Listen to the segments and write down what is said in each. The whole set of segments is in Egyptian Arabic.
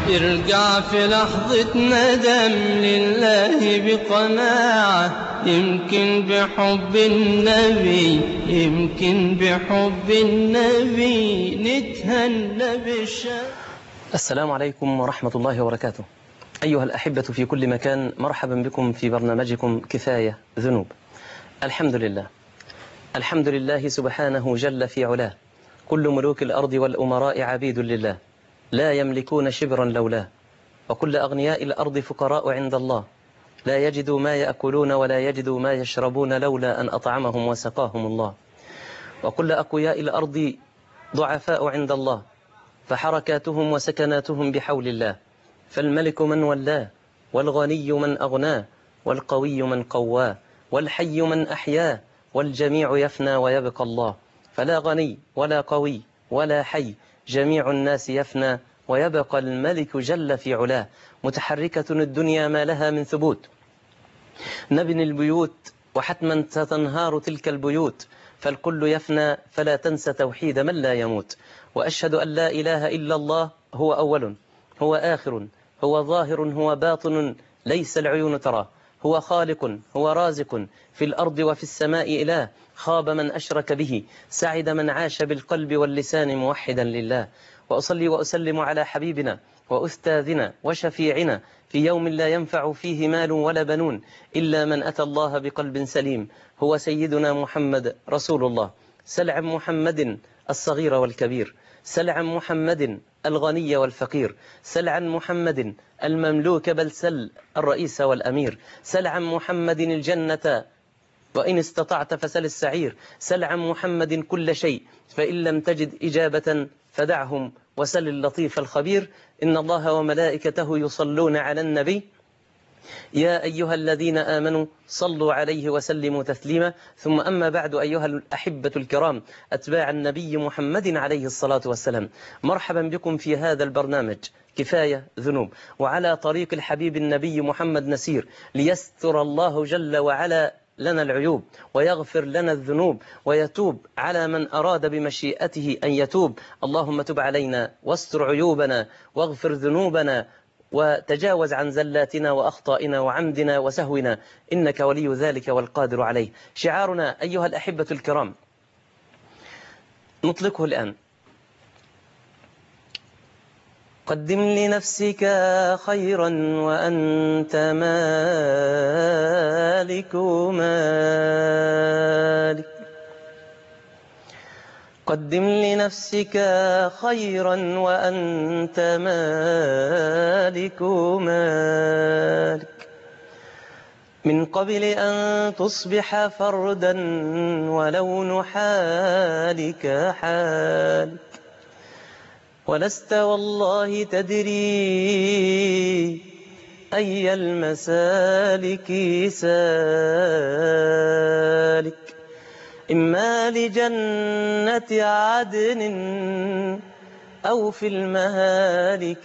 ارجع في لحظة ندم لله بقناعة يمكن بحب النبي يمكن بحب النبي نتهنى بالشام السلام عليكم ورحمة الله وبركاته أيها الأحبة في كل مكان مرحبا بكم في برنامجكم كفاية ذنوب الحمد لله الحمد لله سبحانه جل في علاه كل ملوك الأرض والأمراء عبيد لله لا يملكون شبرا لولاه وكل أغنياء الأرض فقراء عند الله لا يجدوا ما يأكلون ولا يجدوا ما يشربون لولا أن أطعمهم وسقاهم الله وكل أقوياء الأرض ضعفاء عند الله فحركاتهم وسكناتهم بحول الله فالملك من ولاه والغني من أغناه والقوي من قواه والحي من أحياه والجميع يفنى ويبقى الله فلا غني ولا قوي ولا حي جميع الناس يفنى ويبقى الملك جل في علاه متحركة الدنيا ما لها من ثبوت نبني البيوت وحتما ستنهار تلك البيوت فالكل يفنى فلا تنسى توحيد من لا يموت وأشهد أن لا إله إلا الله هو أول هو آخر هو ظاهر هو باطن ليس العيون تراه هو خالق هو رازق في الأرض وفي السماء إله خاب من أشرك به سعد من عاش بالقلب واللسان موحدا لله وأصلي وأسلم على حبيبنا وأستاذنا وشفيعنا في يوم لا ينفع فيه مال ولا بنون إلا من أتى الله بقلب سليم هو سيدنا محمد رسول الله سل عن محمد الصغير والكبير سل عن محمد الغني والفقير سل عن محمد المملوك بل سل الرئيس والأمير سل عن محمد الجنة وإن استطعت فسل السعير سل عن محمد كل شيء فإن لم تجد إجابة فدعهم وسل اللطيف الخبير إن الله وملائكته يصلون على النبي يا أيها الذين آمنوا صلوا عليه وسلموا تسليما ثم أما بعد أيها الأحبة الكرام أتباع النبي محمد عليه الصلاة والسلام مرحبا بكم في هذا البرنامج كفاية ذنوب وعلى طريق الحبيب النبي محمد نسير ليستر الله جل وعلا لنا العيوب ويغفر لنا الذنوب ويتوب على من أراد بمشيئته أن يتوب اللهم تب علينا واستر عيوبنا واغفر ذنوبنا وتجاوز عن زلاتنا وأخطائنا وعمدنا وسهونا إنك ولي ذلك والقادر عليه شعارنا أيها الأحبة الكرام نطلقه الآن قدم لنفسك خيرا وأنت مالك مالك قدم لنفسك خيرا وأنت مالك مالك من قبل أن تصبح فردا ولون حالك حالك ولست والله تدري أي المسالك سالك إما لجنة عدن أو في المهالك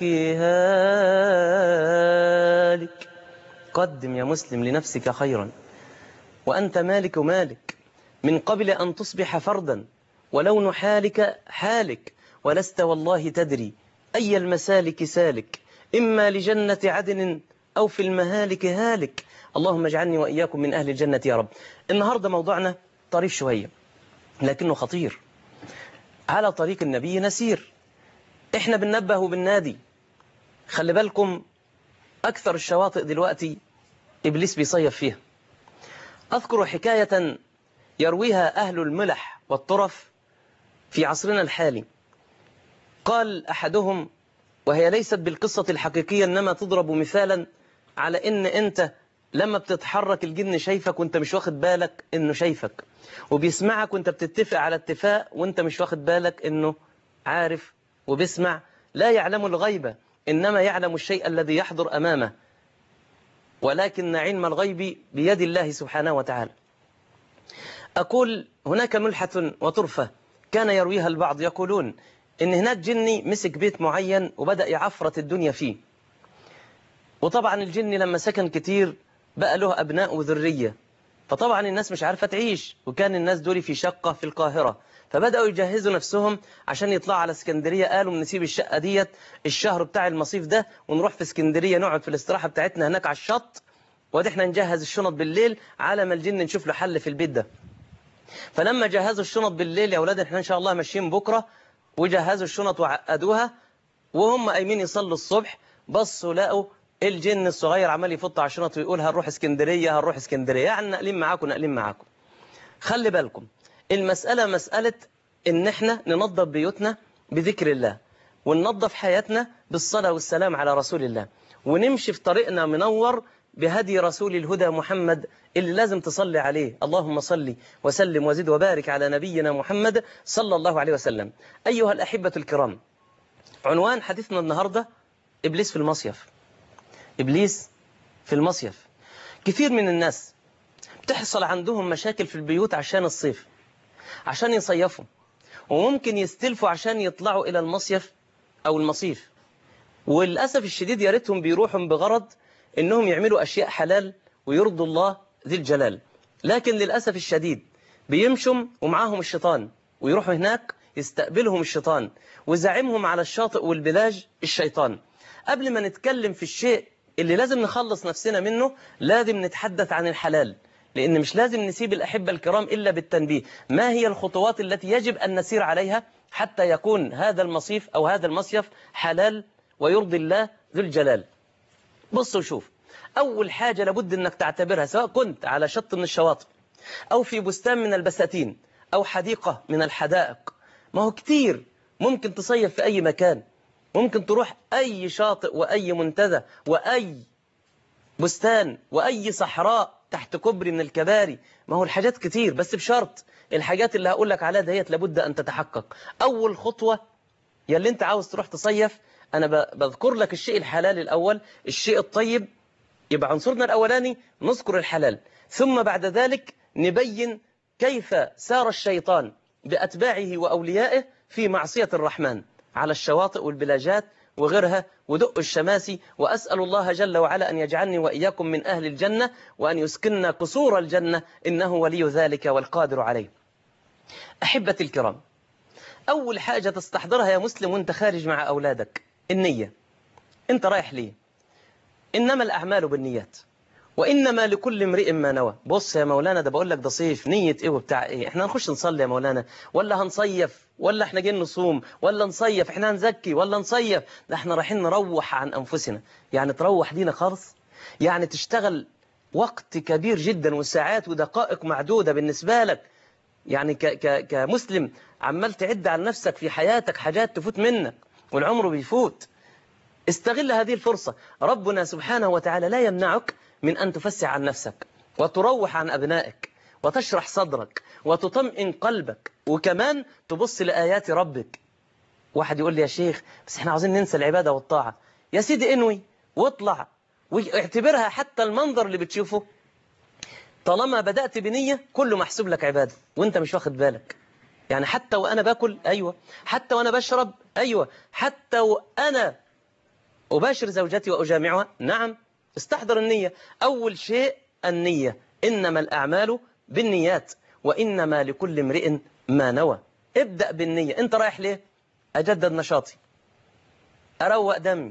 هالك قدم يا مسلم لنفسك خيرا وأنت مالك مالك من قبل أن تصبح فردا ولون حالك حالك ولست والله تدري أي المسالك سالك إما لجنة عدن أو في المهالك هالك اللهم اجعلني وإياكم من أهل الجنة يا رب النهاردة موضوعنا طريف شوية لكنه خطير على طريق النبي نسير احنا بننبه وبالنادي خلي بالكم أكثر الشواطئ دلوقتي إبليس بيصيف فيها أذكر حكاية يرويها أهل الملح والطرف في عصرنا الحالي قال أحدهم وهي ليست بالقصة الحقيقية إنما تضرب مثالا على إن أنت لما بتتحرك الجن شايفك وانت مش واخد بالك انه شايفك وبيسمعك وانت بتتفق على اتفاق وانت مش واخد بالك انه عارف وبيسمع لا يعلم الغيبة انما يعلم الشيء الذي يحضر امامه ولكن علم الغيب بيد الله سبحانه وتعالى أقول هناك ملحة وطرفة كان يرويها البعض يقولون إن هناك جني مسك بيت معين وبدأ يعفرت الدنيا فيه وطبعا الجن لما سكن كتير بقى له أبناء وذرية فطبعا الناس مش عارفة تعيش وكان الناس دول في شقة في القاهرة فبدأوا يجهزوا نفسهم عشان يطلعوا على اسكندرية قالوا نسيب الشقة ديت الشهر بتاع المصيف ده ونروح في اسكندرية نقعد في الاستراحة بتاعتنا هناك على الشط وادي احنا نجهز الشنط بالليل على ما الجن نشوف له حل في البيت ده فلما جهزوا الشنط بالليل يا اولاد احنا ان شاء الله ماشيين بكره وجهزوا الشنط وعقدوها وهم قايمين يصلوا الصبح بصوا لقوا الجن الصغير عمال يفط على الشنط ويقول هنروح اسكندريه هنروح اسكندريه يعني ناقلين معاكم ناقلين معاكم خلي بالكم المساله مساله ان احنا ننظف بيوتنا بذكر الله وننظف حياتنا بالصلاه والسلام على رسول الله ونمشي في طريقنا منور بهدي رسول الهدى محمد اللي لازم تصلي عليه اللهم صل وسلم وزد وبارك على نبينا محمد صلى الله عليه وسلم أيها الأحبة الكرام عنوان حديثنا النهاردة إبليس في المصيف إبليس في المصيف كثير من الناس بتحصل عندهم مشاكل في البيوت عشان الصيف عشان يصيفوا وممكن يستلفوا عشان يطلعوا إلى المصيف أو المصيف وللأسف الشديد يا ريتهم بيروحوا بغرض إنهم يعملوا أشياء حلال ويرضوا الله ذي الجلال لكن للأسف الشديد بيمشوا ومعاهم الشيطان ويروحوا هناك يستقبلهم الشيطان وزعمهم على الشاطئ والبلاج الشيطان قبل ما نتكلم في الشيء اللي لازم نخلص نفسنا منه لازم نتحدث عن الحلال لأن مش لازم نسيب الأحبة الكرام إلا بالتنبيه ما هي الخطوات التي يجب أن نسير عليها حتى يكون هذا المصيف أو هذا المصيف حلال ويرضي الله ذو الجلال بص وشوف أول حاجة لابد أنك تعتبرها سواء كنت على شط من الشواطئ أو في بستان من البساتين أو حديقة من الحدائق ما هو كتير ممكن تصيف في أي مكان ممكن تروح أي شاطئ وأي منتزه وأي بستان وأي صحراء تحت كوبري من الكباري ما هو الحاجات كتير بس بشرط الحاجات اللي هقول لك عليها دهيت لابد أن تتحقق أول خطوة يا اللي أنت عاوز تروح تصيف أنا بذكر لك الشيء الحلال الأول الشيء الطيب يبقى عنصرنا الأولاني نذكر الحلال ثم بعد ذلك نبين كيف سار الشيطان بأتباعه وأوليائه في معصية الرحمن على الشواطئ والبلاجات وغيرها ودق الشماسي وأسأل الله جل وعلا أن يجعلني وإياكم من أهل الجنة وأن يسكننا قصور الجنة إنه ولي ذلك والقادر عليه أحبتي الكرام أول حاجة تستحضرها يا مسلم وانت خارج مع أولادك النية انت رايح ليه إنما الأعمال بالنيات وإنما لكل امرئ ما نوى بص يا مولانا ده بقول لك ده صيف نية إيه وبتاع إيه إحنا هنخش نصلي يا مولانا ولا هنصيف ولا إحنا جايين نصوم ولا نصيف إحنا هنزكي ولا نصيف ده إحنا رايحين نروح عن أنفسنا يعني تروح دينا خالص يعني تشتغل وقت كبير جدا وساعات ودقائق معدودة بالنسبة لك يعني ك ك كمسلم عمال تعد على نفسك في حياتك حاجات تفوت منك والعمر بيفوت استغل هذه الفرصة ربنا سبحانه وتعالى لا يمنعك من أن تفسع عن نفسك وتروح عن أبنائك وتشرح صدرك وتطمئن قلبك وكمان تبص لآيات ربك واحد يقول لي يا شيخ بس احنا عاوزين ننسى العبادة والطاعة يا سيدي انوي واطلع واعتبرها حتى المنظر اللي بتشوفه طالما بدأت بنية كله محسوب لك عبادة وانت مش واخد بالك يعني حتى وأنا باكل أيوة حتى وأنا بشرب أيوة حتى وأنا أباشر زوجتي وأجامعها نعم استحضر النية أول شيء النية إنما الأعمال بالنيات وإنما لكل امرئ ما نوى ابدأ بالنية أنت رايح ليه أجدد نشاطي أروق دمي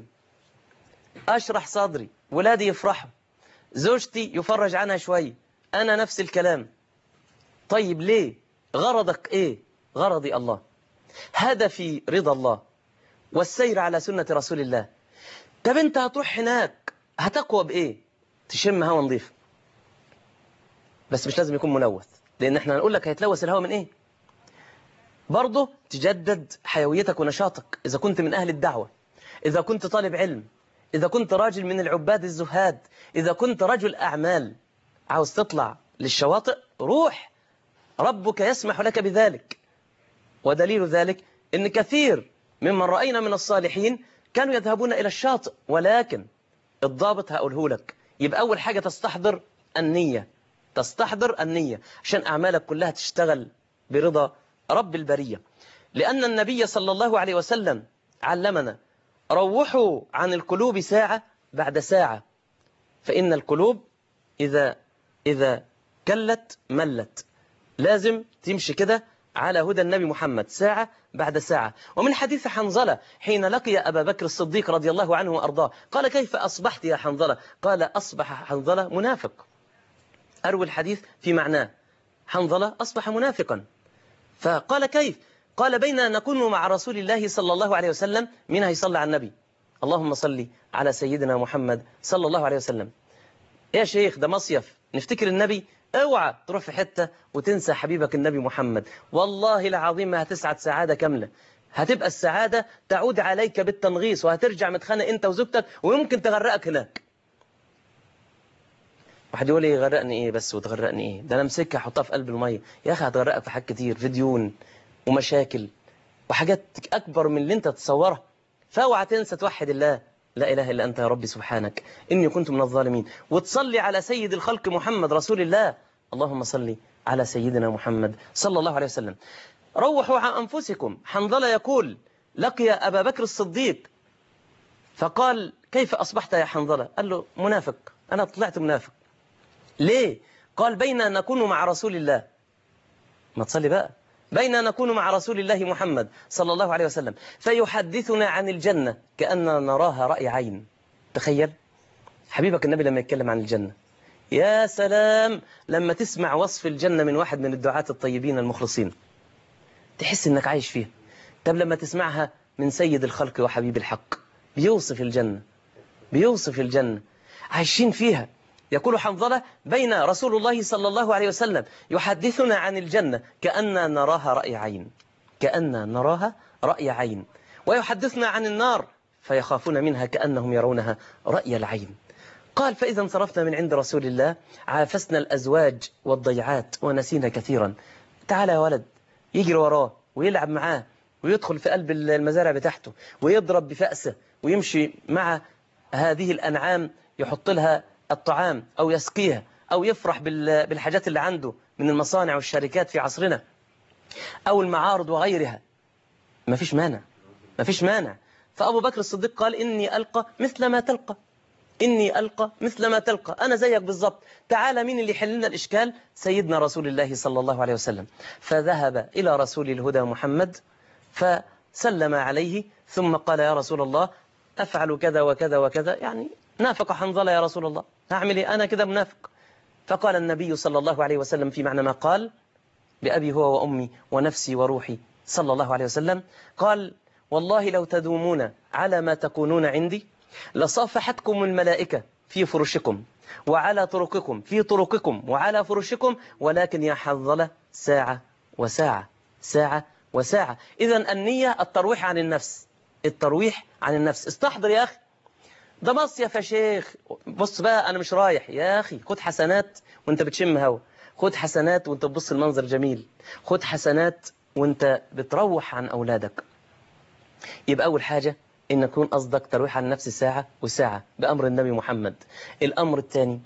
أشرح صدري ولادي يفرحوا زوجتي يفرج عنها شوي أنا نفس الكلام طيب ليه غرضك إيه غرضي الله هدفي رضا الله والسير على سنة رسول الله طب انت هتروح هناك هتقوى بايه تشم هوا نظيف بس مش لازم يكون ملوث لان احنا هنقول لك هيتلوث الهواء من ايه برضه تجدد حيويتك ونشاطك اذا كنت من اهل الدعوة اذا كنت طالب علم اذا كنت راجل من العباد الزهاد اذا كنت رجل اعمال عاوز تطلع للشواطئ روح ربك يسمح لك بذلك ودليل ذلك ان كثير ممن رأينا من الصالحين كانوا يذهبون إلى الشاطئ ولكن الضابط هقوله لك يبقى أول حاجة تستحضر النية تستحضر النية عشان أعمالك كلها تشتغل برضا رب البرية لأن النبي صلى الله عليه وسلم علمنا روحوا عن القلوب ساعة بعد ساعة فإن القلوب إذا إذا كلت ملت لازم تمشي كده على هدى النبي محمد ساعة بعد ساعة ومن حديث حنظلة حين لقي أبا بكر الصديق رضي الله عنه وأرضاه قال كيف أصبحت يا حنظلة قال أصبح حنظلة منافق أروي الحديث في معناه حنظلة أصبح منافقا فقال كيف قال بين نكون مع رسول الله صلى الله عليه وسلم من هيصلى على النبي اللهم صل على سيدنا محمد صلى الله عليه وسلم يا شيخ ده مصيف نفتكر النبي اوعى تروح في حتة وتنسى حبيبك النبي محمد والله العظيم ما هتسعد سعادة كاملة هتبقى السعادة تعود عليك بالتنغيص وهترجع متخانق انت وزوجتك ويمكن تغرقك هناك واحد يقول لي يغرقني ايه بس وتغرقني ايه ده انا امسكها احطها في قلب الميه يا اخي هتغرقك في حاجات كتير في ديون ومشاكل وحاجات اكبر من اللي انت تتصورها فاوعى تنسى توحد الله لا اله الا انت يا ربي سبحانك اني كنت من الظالمين وتصلي على سيد الخلق محمد رسول الله اللهم صل على سيدنا محمد صلى الله عليه وسلم روحوا عن انفسكم حنظله يقول لقي ابا بكر الصديق فقال كيف اصبحت يا حنظله قال له منافق انا طلعت منافق ليه قال بين أن نكون مع رسول الله ما تصلي بقى بين أن نكون مع رسول الله محمد صلى الله عليه وسلم فيحدثنا عن الجنة كأننا نراها رأي عين تخيل حبيبك النبي لما يتكلم عن الجنة يا سلام لما تسمع وصف الجنة من واحد من الدعاة الطيبين المخلصين تحس انك عايش فيها طب لما تسمعها من سيد الخلق وحبيب الحق بيوصف الجنة بيوصف الجنة عايشين فيها يقول حنظلة بين رسول الله صلى الله عليه وسلم يحدثنا عن الجنة كأننا نراها رأي عين كأننا نراها رأي عين ويحدثنا عن النار فيخافون منها كأنهم يرونها رأي العين قال فإذا انصرفنا من عند رسول الله عافسنا الأزواج والضيعات ونسينا كثيرا تعال يا ولد يجري وراه ويلعب معاه ويدخل في قلب المزارع بتاعته ويضرب بفأسه ويمشي مع هذه الأنعام يحط لها الطعام أو يسقيها أو يفرح بالحاجات اللي عنده من المصانع والشركات في عصرنا أو المعارض وغيرها ما فيش مانع ما فيش مانع فأبو بكر الصديق قال إني ألقى مثل ما تلقى إني ألقى مثل ما تلقى أنا زيك بالضبط تعال مين اللي يحل لنا الإشكال سيدنا رسول الله صلى الله عليه وسلم فذهب إلى رسول الهدى محمد فسلم عليه ثم قال يا رسول الله أفعل كذا وكذا وكذا يعني نافق حنظلة يا رسول الله هعمل إيه أنا كده منافق فقال النبي صلى الله عليه وسلم في معنى ما قال بأبي هو وأمي ونفسي وروحي صلى الله عليه وسلم قال والله لو تدومون على ما تكونون عندي لصافحتكم الملائكة في فرشكم وعلى طرقكم في طرقكم وعلى فرشكم ولكن يا حظلة ساعة وساعة ساعة وساعة إذا النية الترويح عن النفس الترويح عن النفس استحضر يا أخي ده مصيف يا شيخ بص بقى أنا مش رايح يا أخي خد حسنات وانت بتشم هوا خد حسنات وانت بتبص المنظر جميل خد حسنات وانت بتروح عن أولادك يبقى أول حاجة إن يكون قصدك ترويح عن نفس ساعة وساعة بأمر النبي محمد الأمر الثاني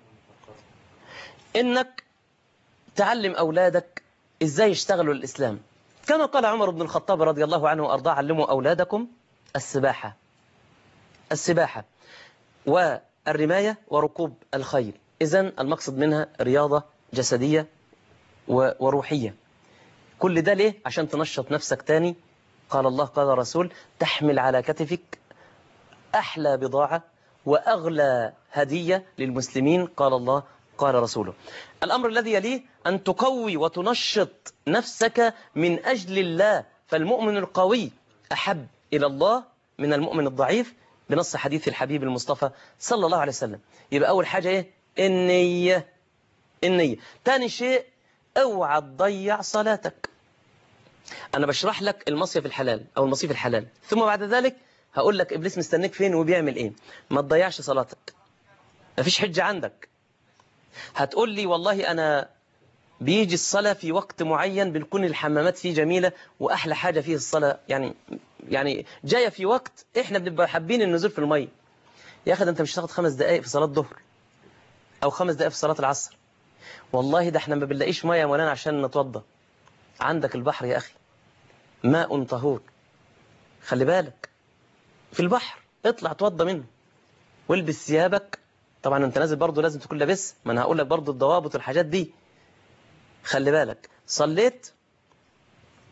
إنك تعلم أولادك إزاي يشتغلوا الإسلام كما قال عمر بن الخطاب رضي الله عنه وأرضاه علموا أولادكم السباحة السباحة والرماية وركوب الخيل إذا المقصد منها رياضة جسدية وروحية كل ده ليه؟ عشان تنشط نفسك تاني قال الله قال رسول تحمل على كتفك أحلى بضاعة وأغلى هدية للمسلمين قال الله قال رسوله الأمر الذي يليه أن تقوي وتنشط نفسك من أجل الله فالمؤمن القوي أحب إلى الله من المؤمن الضعيف بنص حديث الحبيب المصطفى صلى الله عليه وسلم يبقى أول حاجة إيه؟ النية النية تاني شيء اوعى تضيع صلاتك أنا بشرح لك المصيف الحلال أو المصيف الحلال ثم بعد ذلك هقول لك إبليس مستنيك فين وبيعمل إيه ما تضيعش صلاتك مفيش حجة عندك هتقول لي والله أنا بيجي الصلاة في وقت معين بنكون الحمامات فيه جميلة وأحلى حاجة فيه الصلاة يعني يعني جاية في وقت إحنا بنبقى حابين النزول في المية يا أخي ده أنت مش هتاخد خمس دقائق في صلاة الظهر أو خمس دقائق في صلاة العصر والله ده احنا ما بنلاقيش مية يا مولانا عشان نتوضى عندك البحر يا أخي ماء طهور خلي بالك في البحر اطلع توضى منه والبس ثيابك طبعا انت نازل برضه لازم تكون لابس ما انا هقول لك برضه الضوابط والحاجات دي خلي بالك صليت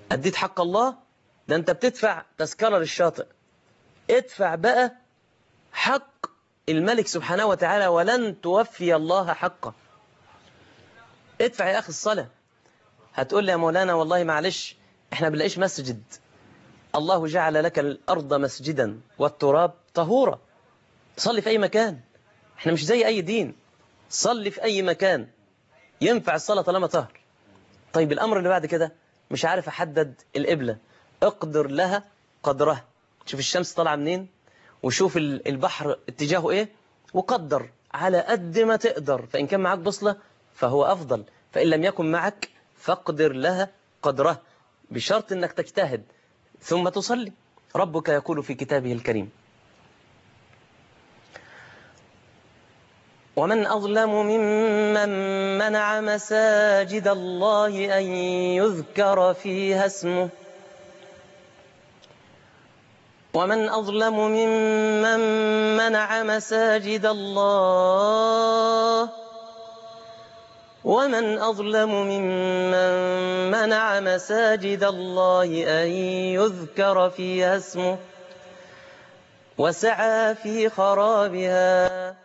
أديت حق الله ده أنت بتدفع تذكرة للشاطئ ادفع بقى حق الملك سبحانه وتعالى ولن توفي الله حقه ادفع يا أخي الصلاة هتقول لي يا مولانا والله معلش احنا بنلاقيش مسجد الله جعل لك الأرض مسجدا والتراب طهورا صلي في أي مكان احنا مش زي أي دين صلي في أي مكان ينفع الصلاة طالما طهر طيب الأمر اللي بعد كده مش عارف أحدد القبلة اقدر لها قدرها شوف الشمس طالعة منين وشوف البحر اتجاهه ايه وقدر على قد ما تقدر فإن كان معك بصلة فهو أفضل فإن لم يكن معك فاقدر لها قدرها بشرط أنك تجتهد ثم تصلي ربك يقول في كتابه الكريم ومن أظلم ممن منع مساجد الله أن يذكر فيها اسمه ومن أظلم ممن منع مساجد الله ومن أظلم ممن منع مساجد الله أن يذكر فيها اسمه وسعى في خرابها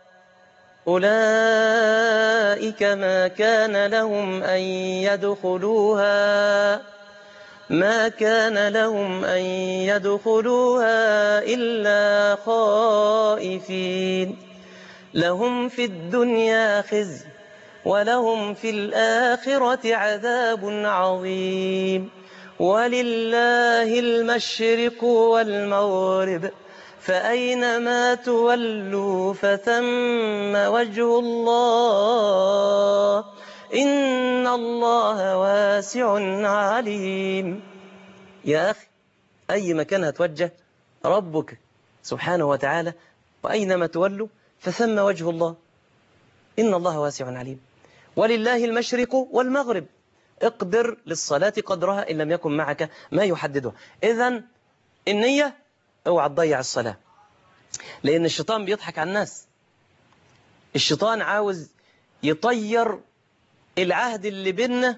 أولئك ما كان لهم أن يدخلوها ما كان لهم أن يدخلوها إلا خائفين لهم في الدنيا خزي ولهم في الآخرة عذاب عظيم ولله المشرق والمغرب فأينما تولوا فثم وجه الله إن الله واسع عليم يا أخي أي مكان هتوجه ربك سبحانه وتعالى وأينما تولوا فثم وجه الله إن الله واسع عليم ولله المشرق والمغرب اقدر للصلاة قدرها إن لم يكن معك ما يحددها إذا النية اوعى تضيع الصلاة لأن الشيطان بيضحك على الناس الشيطان عاوز يطير العهد اللي بيننا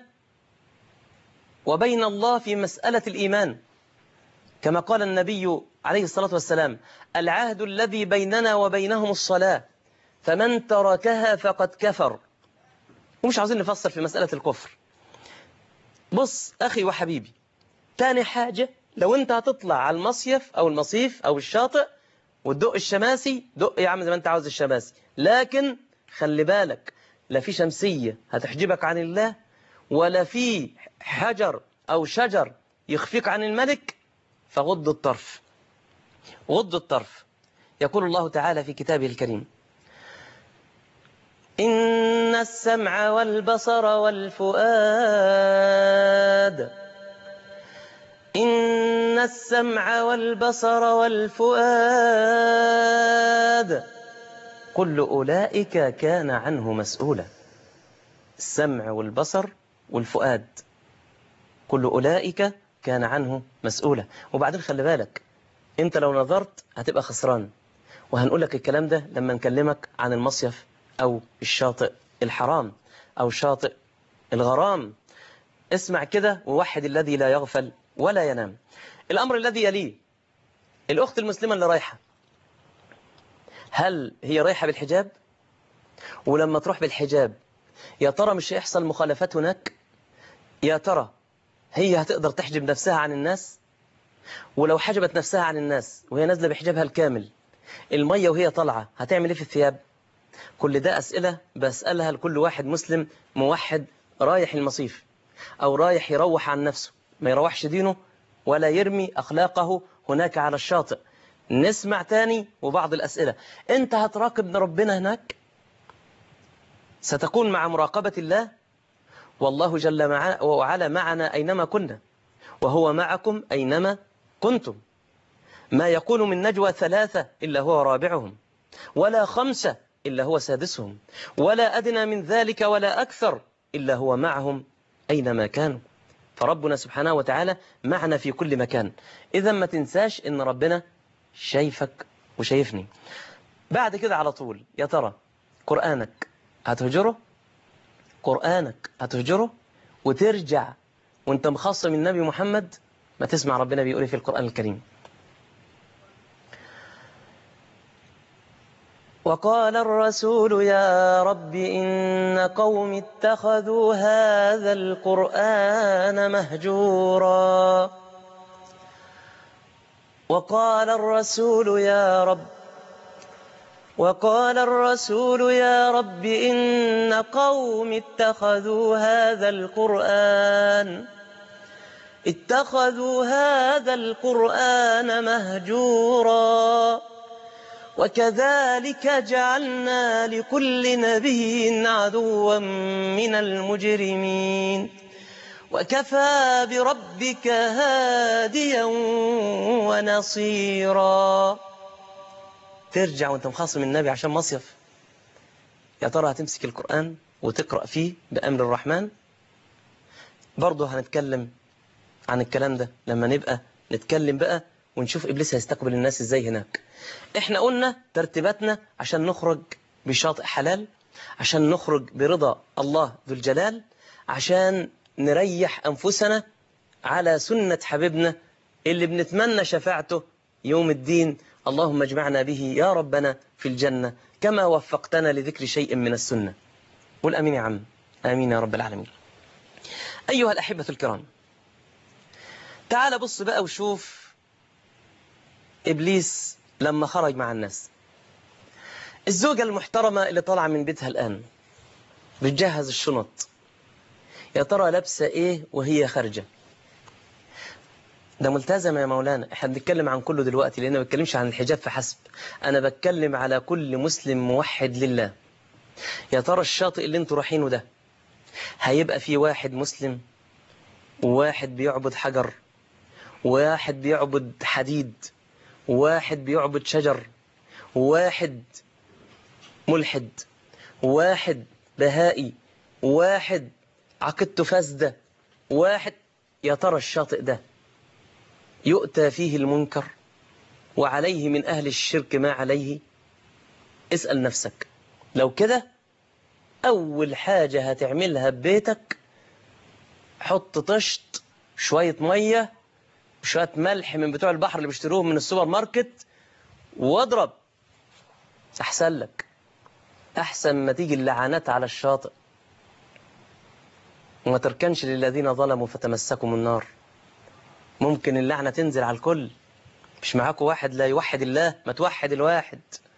وبين الله في مسألة الإيمان كما قال النبي عليه الصلاة والسلام العهد الذي بيننا وبينهم الصلاة فمن تركها فقد كفر ومش عاوزين نفصل في مسألة الكفر بص أخي وحبيبي تاني حاجة لو انت هتطلع على المصيف أو المصيف أو الشاطئ وتدق الشماسي دق يا عم زي ما انت عاوز الشماسي لكن خلي بالك لا في شمسية هتحجبك عن الله ولا في حجر أو شجر يخفيك عن الملك فغض الطرف غض الطرف يقول الله تعالى في كتابه الكريم إن السمع والبصر والفؤاد إن السمع والبصر والفؤاد كل أولئك كان عنه مسؤولا السمع والبصر والفؤاد كل أولئك كان عنه مسؤولا وبعدين خلي بالك انت لو نظرت هتبقى خسران وهنقول لك الكلام ده لما نكلمك عن المصيف أو الشاطئ الحرام أو شاطئ الغرام اسمع كده ووحد الذي لا يغفل ولا ينام الأمر الذي يليه الأخت المسلمة اللي رايحة هل هي رايحة بالحجاب ولما تروح بالحجاب يا ترى مش هيحصل مخالفات هناك يا ترى هي هتقدر تحجب نفسها عن الناس ولو حجبت نفسها عن الناس وهي نازلة بحجابها الكامل المية وهي طالعة هتعمل ايه في الثياب كل ده أسئلة بسألها لكل واحد مسلم موحد رايح المصيف أو رايح يروح عن نفسه ما يروحش دينه ولا يرمي أخلاقه هناك على الشاطئ نسمع تاني وبعض الأسئلة أنت هتراقب ربنا هناك ستكون مع مراقبة الله والله جل وعلا معنا أينما كنا وهو معكم أينما كنتم ما يكون من نجوى ثلاثة إلا هو رابعهم ولا خمسة إلا هو سادسهم ولا أدنى من ذلك ولا أكثر إلا هو معهم أينما كانوا فربنا سبحانه وتعالى معنا في كل مكان إذا ما تنساش إن ربنا شايفك وشايفني بعد كده على طول يا ترى قرآنك هتهجره قرآنك هتهجره وترجع وانت مخصم النبي محمد ما تسمع ربنا بيقول في القرآن الكريم وقال الرسول يا رب إن قوم اتخذوا هذا القرآن مهجورا وقال الرسول يا رب وقال الرسول يا رب إن قوم اتخذوا هذا القرآن اتخذوا هذا القرآن مهجورا وكذلك جعلنا لكل نبي عدوا من المجرمين وكفى بربك هاديا ونصيرا ترجع وانت مخاصم النبي عشان مصيف يا ترى هتمسك القرآن وتقرأ فيه بأمر الرحمن برضه هنتكلم عن الكلام ده لما نبقى نتكلم بقى ونشوف إبليس هيستقبل الناس إزاي هناك إحنا قلنا ترتيباتنا عشان نخرج بشاطئ حلال عشان نخرج برضا الله ذو الجلال عشان نريح أنفسنا على سنة حبيبنا اللي بنتمنى شفاعته يوم الدين اللهم اجمعنا به يا ربنا في الجنة كما وفقتنا لذكر شيء من السنة قل أمين يا عم آمين يا رب العالمين أيها الأحبة الكرام تعال بص بقى وشوف إبليس لما خرج مع الناس الزوجة المحترمة اللي طالعة من بيتها الآن بتجهز الشنط يا ترى لابسة إيه وهي خارجة ده ملتزم يا مولانا احنا بنتكلم عن كله دلوقتي لان ما بتكلمش عن الحجاب فحسب انا بتكلم على كل مسلم موحد لله يا ترى الشاطئ اللي انتوا رايحينه ده هيبقى فيه واحد مسلم وواحد بيعبد حجر واحد بيعبد حديد واحد بيعبد شجر واحد ملحد واحد بهائي واحد عقيدته فاسدة واحد يا ترى الشاطئ ده يؤتى فيه المنكر وعليه من أهل الشرك ما عليه اسأل نفسك لو كده أول حاجة هتعملها ببيتك حط طشت شوية مية شوية ملح من بتوع البحر اللي بيشتروهم من السوبر ماركت واضرب أحسن لك أحسن ما تيجي اللعنات على الشاطئ وما تركنش للذين ظلموا فتمسكم النار ممكن اللعنة تنزل على الكل مش معاكم واحد لا يوحد الله ما توحد الواحد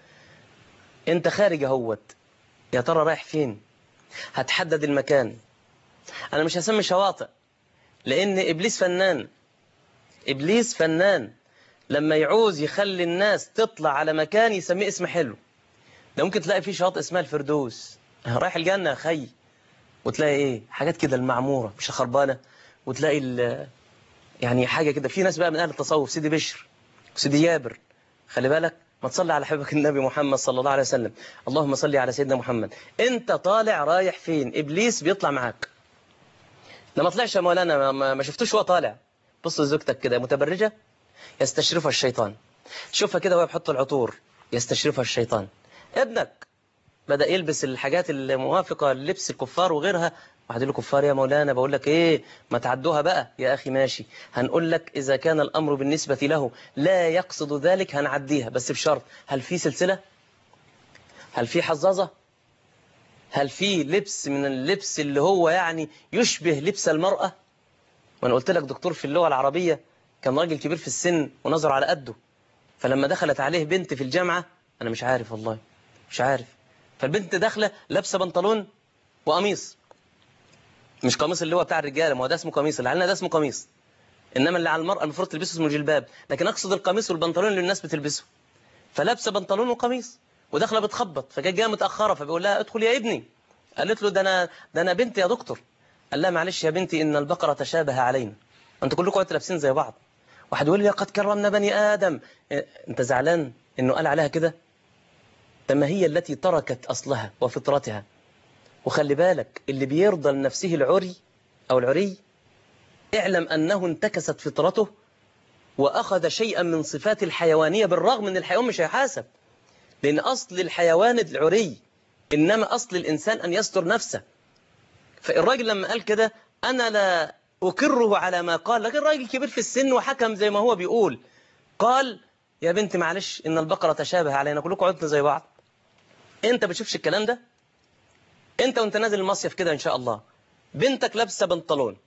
انت خارج اهوت يا ترى رايح فين هتحدد المكان انا مش هسمي شواطئ لان ابليس فنان ابليس فنان لما يعوز يخلي الناس تطلع على مكان يسميه اسم حلو ده ممكن تلاقي فيه شاطئ اسمها الفردوس رايح الجنة يا خي وتلاقي ايه حاجات كده المعمورة مش خربانة وتلاقي ال يعني حاجة كده في ناس بقى من أهل التصوف سيدي بشر وسيدي يابر خلي بالك ما تصلي على حبيبك النبي محمد صلى الله عليه وسلم اللهم صل على سيدنا محمد انت طالع رايح فين ابليس بيطلع معاك لما طلعش يا مولانا ما, ما, ما شفتوش هو طالع بص لزوجتك كده متبرجة يستشرفها الشيطان شوفها كده وهي بحط العطور يستشرفها الشيطان ابنك بدأ يلبس الحاجات الموافقة للبس الكفار وغيرها واحد يقول له كفار يا مولانا بقول لك ايه ما تعدوها بقى يا اخي ماشي هنقول لك اذا كان الامر بالنسبة له لا يقصد ذلك هنعديها بس بشرط هل في سلسلة هل في حظاظة هل في لبس من اللبس اللي هو يعني يشبه لبس المرأة وانا قلت لك دكتور في اللغة العربية كان راجل كبير في السن ونظر على قده فلما دخلت عليه بنت في الجامعة انا مش عارف والله مش عارف فالبنت داخله لابسه بنطلون وقميص مش قميص اللي هو بتاع الرجاله ما هو ده اسمه قميص اللي علينا ده اسمه قميص انما اللي على المرأة المفروض تلبسه اسمه جلباب لكن اقصد القميص والبنطلون اللي الناس بتلبسه فلابسه بنطلون وقميص وداخله بتخبط فجت جايه متاخره فبيقول لها ادخل يا ابني قالت له ده انا ده انا بنتي يا دكتور قال لها معلش يا بنتي ان البقره تشابه علينا انتوا كلكم انتوا لابسين زي بعض واحد يقول لي قد كرمنا بني ادم إيه، انت زعلان انه قال عليها كده طب ما هي التي تركت اصلها وفطرتها وخلي بالك اللي بيرضى لنفسه العري أو العري اعلم أنه انتكست فطرته وأخذ شيئا من صفات الحيوانية بالرغم أن الحيوان مش هيحاسب لأن أصل الحيوان العري إنما أصل الإنسان أن يستر نفسه فالراجل لما قال كده أنا لا أكره على ما قال لكن راجل كبير في السن وحكم زي ما هو بيقول قال يا بنت معلش إن البقرة تشابه علينا كلكم عدنا زي بعض أنت بتشوفش الكلام ده أنت وأنت نازل المصيف كده إن شاء الله بنتك لابسة بنطلون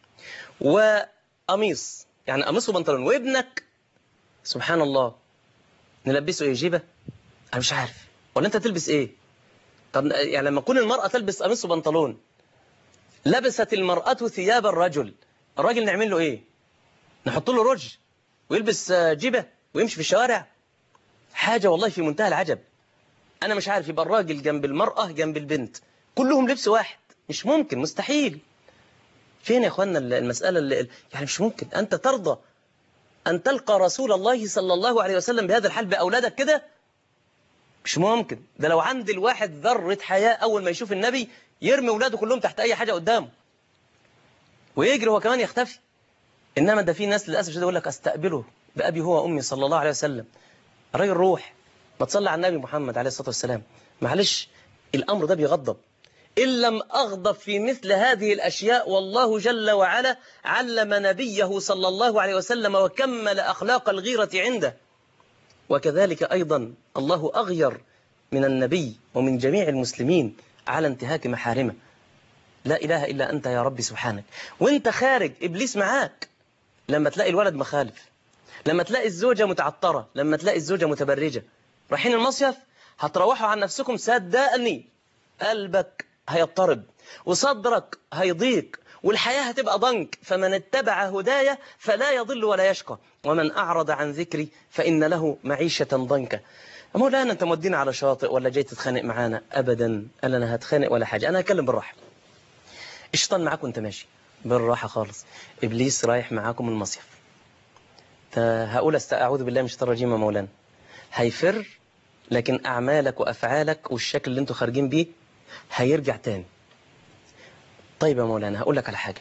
وقميص يعني قميص وبنطلون وابنك سبحان الله نلبسه ايه جيبه انا مش عارف ولا انت تلبس ايه طب يعني لما تكون المرأة تلبس قميص وبنطلون لبست المرأة ثياب الرجل الراجل نعمل له ايه نحط له رج ويلبس جيبه ويمشي في الشوارع حاجة والله في منتهى العجب انا مش عارف يبقى الراجل جنب المرأة جنب البنت كلهم لبس واحد مش ممكن مستحيل فين يا اخوانا المسألة اللي يعني مش ممكن انت ترضى أن تلقى رسول الله صلى الله عليه وسلم بهذا الحال بأولادك كده مش ممكن ده لو عند الواحد ذرة حياة أول ما يشوف النبي يرمي أولاده كلهم تحت أي حاجة قدامه ويجري هو كمان يختفي إنما ده في ناس للأسف شديد يقول لك أستقبله بأبي هو وأمي صلى الله عليه وسلم الراجل روح ما تصلي على النبي محمد عليه الصلاة والسلام معلش الأمر ده بيغضب إن لم أغضب في مثل هذه الأشياء والله جل وعلا علم نبيه صلى الله عليه وسلم وكمل أخلاق الغيرة عنده وكذلك أيضا الله أغير من النبي ومن جميع المسلمين على انتهاك محارمه لا إله إلا أنت يا ربي سبحانك وانت خارج إبليس معاك لما تلاقي الولد مخالف لما تلاقي الزوجة متعطرة لما تلاقي الزوجة متبرجة رايحين المصيف هتروحوا عن نفسكم صدقني قلبك هيضطرب وصدرك هيضيق والحياة هتبقى ضنك فمن اتبع هدايا فلا يضل ولا يشقى ومن أعرض عن ذكري فإن له معيشة ضنكا مولانا أنت مودينا على شاطئ ولا جاي تتخانق معانا أبدا قال أنا هتخانق ولا حاجة أنا هتكلم بالراحة الشيطان معاك وانت ماشي بالراحة خالص إبليس رايح معاكم المصيف هقول است- أعوذ بالله من الشيطان الرجيم يا مولانا هيفر لكن أعمالك وأفعالك والشكل اللي انتوا خارجين بيه هيرجع تاني طيب يا مولانا هقول لك على حاجة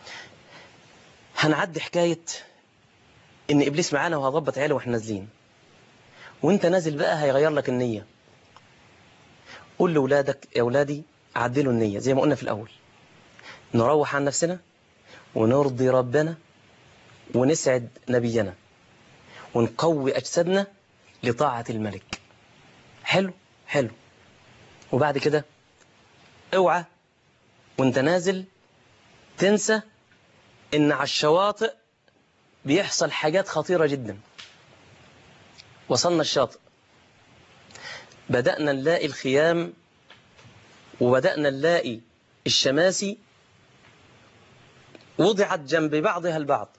هنعدي حكاية إن إبليس معانا وهظبط عياله وإحنا نازلين وانت نازل بقى هيغير لك النية قول لأولادك يا أولادي عدلوا النية زي ما قلنا في الأول نروح عن نفسنا ونرضي ربنا ونسعد نبينا ونقوي أجسادنا لطاعة الملك حلو حلو وبعد كده اوعى وانت نازل تنسى ان على الشواطئ بيحصل حاجات خطيرة جدا وصلنا الشاطئ بدأنا نلاقي الخيام وبدأنا نلاقي الشماسي وضعت جنب بعضها البعض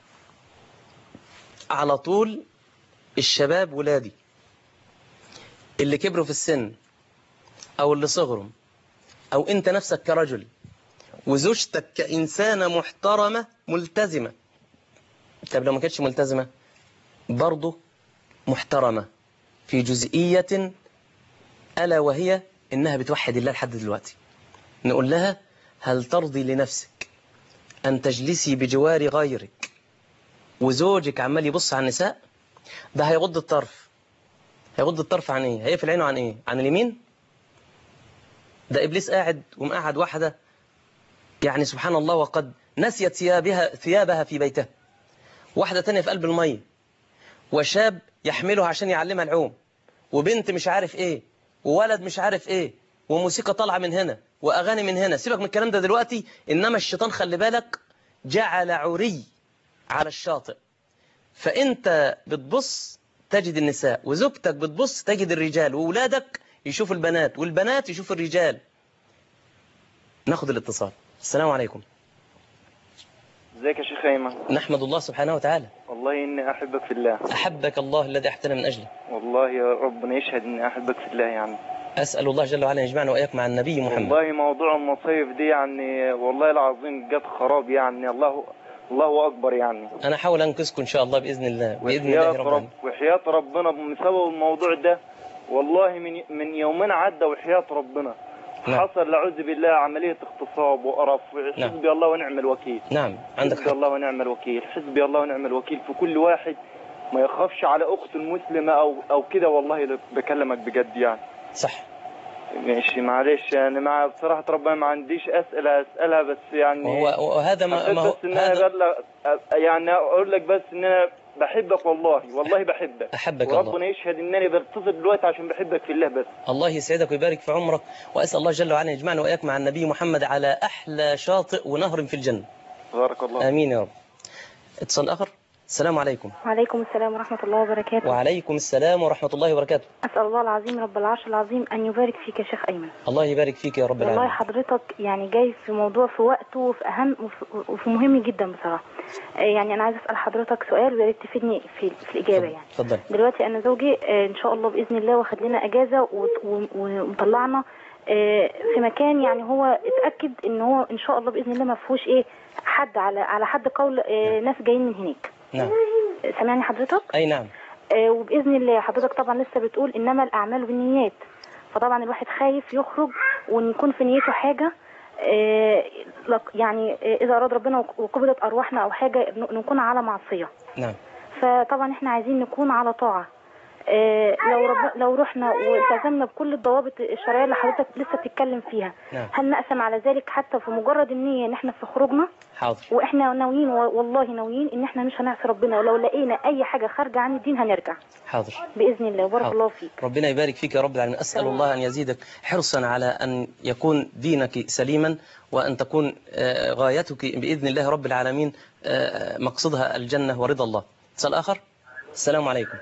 على طول الشباب ولادي اللي كبروا في السن أو اللي صغروا أو أنت نفسك كرجل وزوجتك كإنسانة محترمة ملتزمة طب لو ما كانتش ملتزمة برضه محترمة في جزئية ألا وهي إنها بتوحد الله لحد دلوقتي نقول لها هل ترضي لنفسك أن تجلسي بجوار غيرك وزوجك عمال يبص على النساء ده هيغض الطرف هيغض الطرف عن ايه هيقفل عينه عن ايه عن اليمين ده ابليس قاعد ومقعد واحده يعني سبحان الله وقد نسيت ثيابها ثيابها في بيتها واحده تانية في قلب الميه وشاب يحملها عشان يعلمها العوم وبنت مش عارف ايه وولد مش عارف ايه وموسيقى طالعه من هنا واغاني من هنا سيبك من الكلام ده دلوقتي انما الشيطان خلي بالك جعل عري على الشاطئ فانت بتبص تجد النساء وزوجتك بتبص تجد الرجال وولادك يشوفوا البنات والبنات يشوفوا الرجال ناخد الاتصال السلام عليكم ازيك يا شيخ ايمن نحمد الله سبحانه وتعالى والله اني احبك في الله أحبك الله الذي أحتنا من أجله والله يا ربنا يشهد اني احبك في الله يعني أسأل الله جل وعلا أن يجمعنا وإياك مع النبي محمد والله موضوع المصايف دي يعني والله العظيم جت خراب يعني الله الله اكبر يعني أنا أحاول أنقذكم إن شاء الله بإذن الله بإذن الله وحياة رب رب العالمين. وحياة ربنا بسبب الموضوع ده والله من من يومين عدى وحياة ربنا نعم. حصل نعوذ بالله عملية اغتصاب وقرف نعم. حسبي الله ونعم الوكيل نعم عندك حسبي حق الله ونعم الوكيل حسبي الله ونعم الوكيل في كل واحد ما يخافش على اخته المسلمه او او كده والله بكلمك بجد يعني صح ماشي معلش يعني مع بصراحة ربنا ما عنديش أسئلة أسألها بس يعني وهو وهذا ما, حبيت ما هو بس إن أنا هذا أبلغ يعني أقول لك بس إن أنا بحبك والله والله بحبك أحبك الله وربنا يشهد إن أنا بتصل دلوقتي عشان بحبك في الله بس الله يسعدك ويبارك في عمرك وأسأل الله جل وعلا يجمعنا وإياك مع النبي محمد على أحلى شاطئ ونهر في الجنة بارك الله آمين يا رب اتصال آخر السلام عليكم وعليكم السلام ورحمة الله وبركاته وعليكم السلام ورحمة الله وبركاته أسأل الله العظيم رب العرش العظيم أن يبارك فيك يا شيخ أيمن الله يبارك فيك يا رب والله العالمين حضرتك يعني جاي في موضوع في وقته وفي أهم وفي- وفي مهم جدا بصراحة آه، يعني أنا عايز أسأل حضرتك سؤال ويا ريت تفيدني في, في الإجابة يعني اتفضل دلوقتي أنا زوجي آه، إن شاء الله بإذن الله واخد لنا أجازة وت- و- و- ومطلعنا آه، في مكان يعني هو اتأكد إن هو إن شاء الله بإذن الله ما فيهوش إيه حد على على حد قول آه، ناس جايين من هناك نعم آه، سامعني حضرتك؟ أي نعم آه، وباذن الله حضرتك طبعا لسه بتقول انما الاعمال بالنيات فطبعا الواحد خايف يخرج وان يكون في نيته حاجه آه، لك- يعني آه، اذا اراد ربنا وق- وقبضت ارواحنا او حاجه ن- نكون على معصيه نعم فطبعا احنا عايزين نكون على طاعه آه، لو رب... لو رحنا والتزمنا بكل الضوابط الشرعيه اللي حضرتك لسه بتتكلم فيها نعم هل نقسم على ذلك حتى في مجرد النيه ان احنا في خروجنا حاضر واحنا ناويين و- والله ناويين ان احنا مش هنعصي ربنا ولو لقينا اي حاجه خارجه عن الدين هنرجع حاضر باذن الله وبارك حاضر. الله فيك ربنا يبارك فيك يا رب العالمين أسأل تمام. الله أن يزيدك حرصا على أن يكون دينك سليما وأن تكون آه، غايتك بإذن الله رب العالمين آه، مقصدها الجنة ورضا الله اتصال آخر السلام عليكم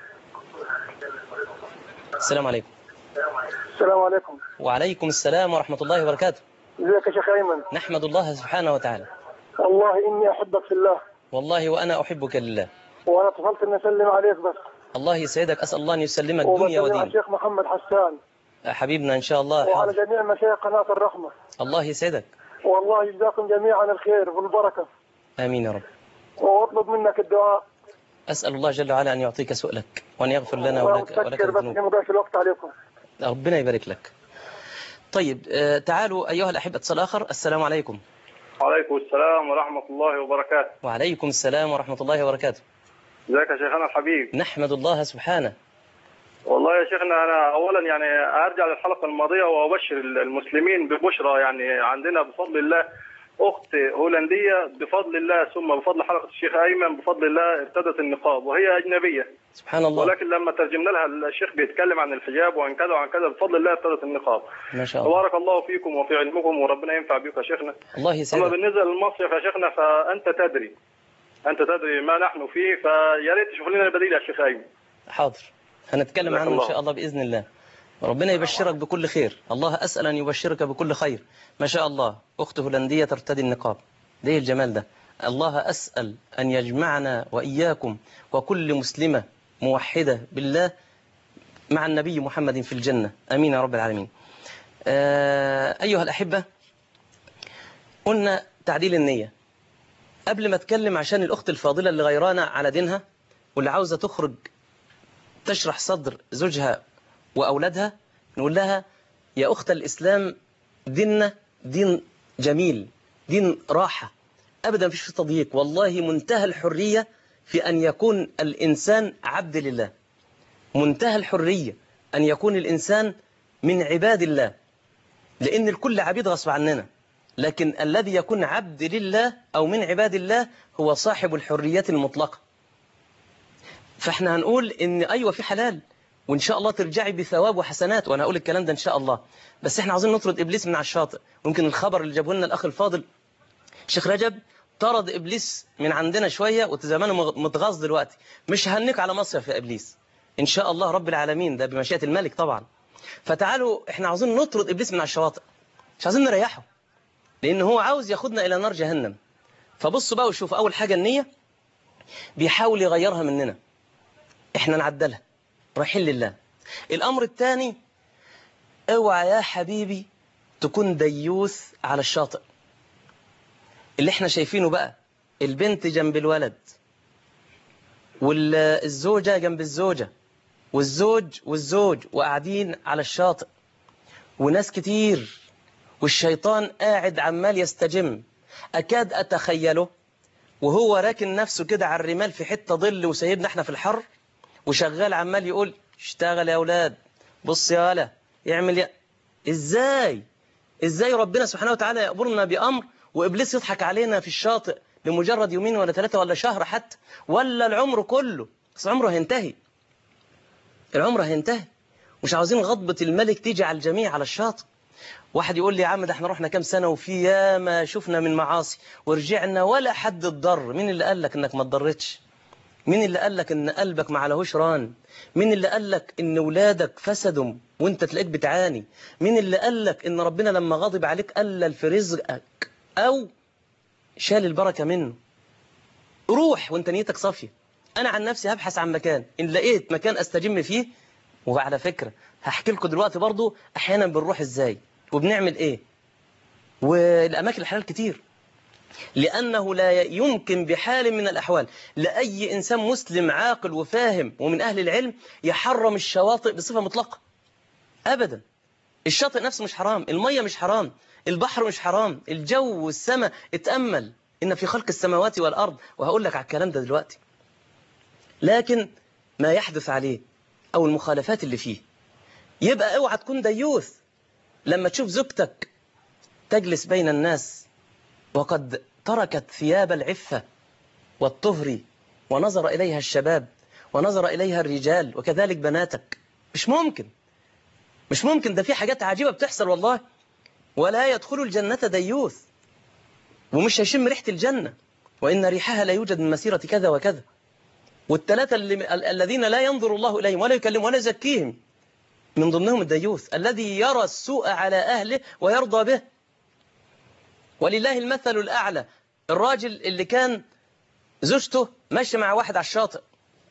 السلام عليكم السلام عليكم وعليكم السلام ورحمة الله وبركاته ازيك يا شيخ ايمن نحمد الله سبحانه وتعالى والله اني احبك في الله والله وأنا أحبك لله وانا اتصلت اني اسلم عليك بس الله يسعدك أسأل الله أن يسلمك دنيا وبسلم على ودين الشيخ محمد حسان حبيبنا إن شاء الله وعلى حاضر جميع مشايخ قناه الرحمه الله يسعدك والله يجزاكم جميعا الخير والبركه آمين يا رب واطلب منك الدعاء أسأل الله جل وعلا أن يعطيك سؤلك وأن يغفر لنا ولك, ولك وأتذكر بس الذنوب اني مضيعش الوقت عليكم ربنا يبارك لك طيب آه، تعالوا أيها الأحبة اتصال آخر السلام عليكم وعليكم السلام ورحمة الله وبركاته وعليكم السلام ورحمة الله وبركاته ازيك يا شيخنا الحبيب نحمد الله سبحانه والله يا شيخنا أنا أولا يعني أرجع للحلقة الماضية وأبشر المسلمين ببشرى يعني عندنا بفضل الله أخت هولندية بفضل الله ثم بفضل حلقة الشيخ أيمن بفضل الله ارتدت النقاب وهي أجنبية سبحان الله ولكن لما ترجمنا لها الشيخ بيتكلم عن الحجاب وعن كذا وعن كذا بفضل الله ارتدت النقاب ما شاء الله تبارك الله فيكم وفي علمكم وربنا ينفع بكم يا شيخنا الله أما يسعدك بالنسبة للمصيف يا شيخنا فأنت تدري أنت تدري ما نحن فيه فيا ريت تشوف لنا البديل يا شيخ أيمن حاضر هنتكلم جزاك عنه إن الله. شاء الله بإذن الله ربنا يبشرك بكل خير الله أسأل أن يبشرك بكل خير ما شاء الله أخت هولندية ترتدي النقاب ده الجمال ده الله أسأل أن يجمعنا وإياكم وكل مسلمة موحدة بالله مع النبي محمد في الجنة أمين يا رب العالمين آه، أيها الأحبة قلنا تعديل النية قبل ما أتكلم عشان الأخت الفاضلة اللي غيرانة على دينها واللي عاوزة تخرج تشرح صدر زوجها وأولادها نقول لها يا أخت الإسلام ديننا دين جميل دين راحة أبدا مفيش في تضييق والله منتهى الحرية في أن يكون الإنسان عبد لله منتهى الحرية أن يكون الإنسان من عباد الله لأن الكل عبيد غصب عننا لكن الذي يكون عبد لله أو من عباد الله هو صاحب الحرية المطلقة فاحنا هنقول ان ايوه في حلال وان شاء الله ترجعي بثواب وحسنات وانا هقول الكلام ده ان شاء الله بس احنا عاوزين نطرد ابليس من على الشاطئ ممكن الخبر اللي جابه لنا الاخ الفاضل شيخ رجب طرد ابليس من عندنا شويه وزمانه مغ- متغاظ دلوقتي مش هنك على مصيف يا ابليس ان شاء الله رب العالمين ده بمشيئه الملك طبعا فتعالوا احنا عاوزين نطرد ابليس من على الشواطئ مش عاوزين نريحه لان هو عاوز ياخدنا الى نار جهنم فبصوا بقى وشوفوا اول حاجه النيه بيحاول يغيرها مننا احنا نعدلها رايحين لله الامر الثاني اوعى يا حبيبي تكون ديوث على الشاطئ اللي احنا شايفينه بقى البنت جنب الولد والزوجة جنب الزوجة والزوج والزوج وقاعدين على الشاطئ وناس كتير والشيطان قاعد عمال يستجم أكاد أتخيله وهو راكن نفسه كده على الرمال في حتة ظل وسايبنا احنا في الحر وشغال عمال يقول اشتغل يا اولاد بص يا ولا يعمل يا ازاي ازاي ربنا سبحانه وتعالى يأمرنا بأمر وإبليس يضحك علينا في الشاطئ لمجرد يومين ولا ثلاثة ولا شهر حتى ولا العمر كله بس عمره هينتهي العمر هينتهي مش عاوزين غضبة الملك تيجي على الجميع على الشاطئ واحد يقول لي يا عم ده احنا رحنا كام سنة وفي ياما شفنا من معاصي ورجعنا ولا حد اتضر مين اللي قال لك انك ما اتضرتش مين اللي قال لك ان قلبك ما عليهوش ران مين اللي قال لك ان ولادك فسدوا وانت تلاقيك بتعاني مين اللي قال لك ان ربنا لما غضب عليك قلل في رزقك او شال البركة منه روح وانت نيتك صافية انا عن نفسي هبحث عن مكان ان لقيت مكان استجم فيه وعلى فكرة هحكي لكم دلوقتي برضو احيانا بنروح ازاي وبنعمل ايه والاماكن الحلال كتير لأنه لا يمكن بحال من الأحوال لأي إنسان مسلم عاقل وفاهم ومن أهل العلم يحرم الشواطئ بصفة مطلقة أبدا الشاطئ نفسه مش حرام المية مش حرام البحر مش حرام الجو والسماء اتأمل إن في خلق السماوات والأرض وهقول لك على الكلام ده دلوقتي لكن ما يحدث عليه أو المخالفات اللي فيه يبقى اوعى تكون ديوث لما تشوف زوجتك تجلس بين الناس وقد تركت ثياب العفة والطهر ونظر إليها الشباب ونظر إليها الرجال وكذلك بناتك مش ممكن مش ممكن ده في حاجات عجيبة بتحصل والله ولا يدخل الجنة ديوث ومش هيشم ريحة الجنة وإن ريحها لا يوجد من مسيرة كذا وكذا والثلاثة اللي ال- الذين لا ينظر الله إليهم ولا يكلمهم ولا يزكيهم من ضمنهم الديوث الذي يرى السوء على أهله ويرضى به ولله المثل الأعلى الراجل اللي كان زوجته ماشي مع واحد على الشاطئ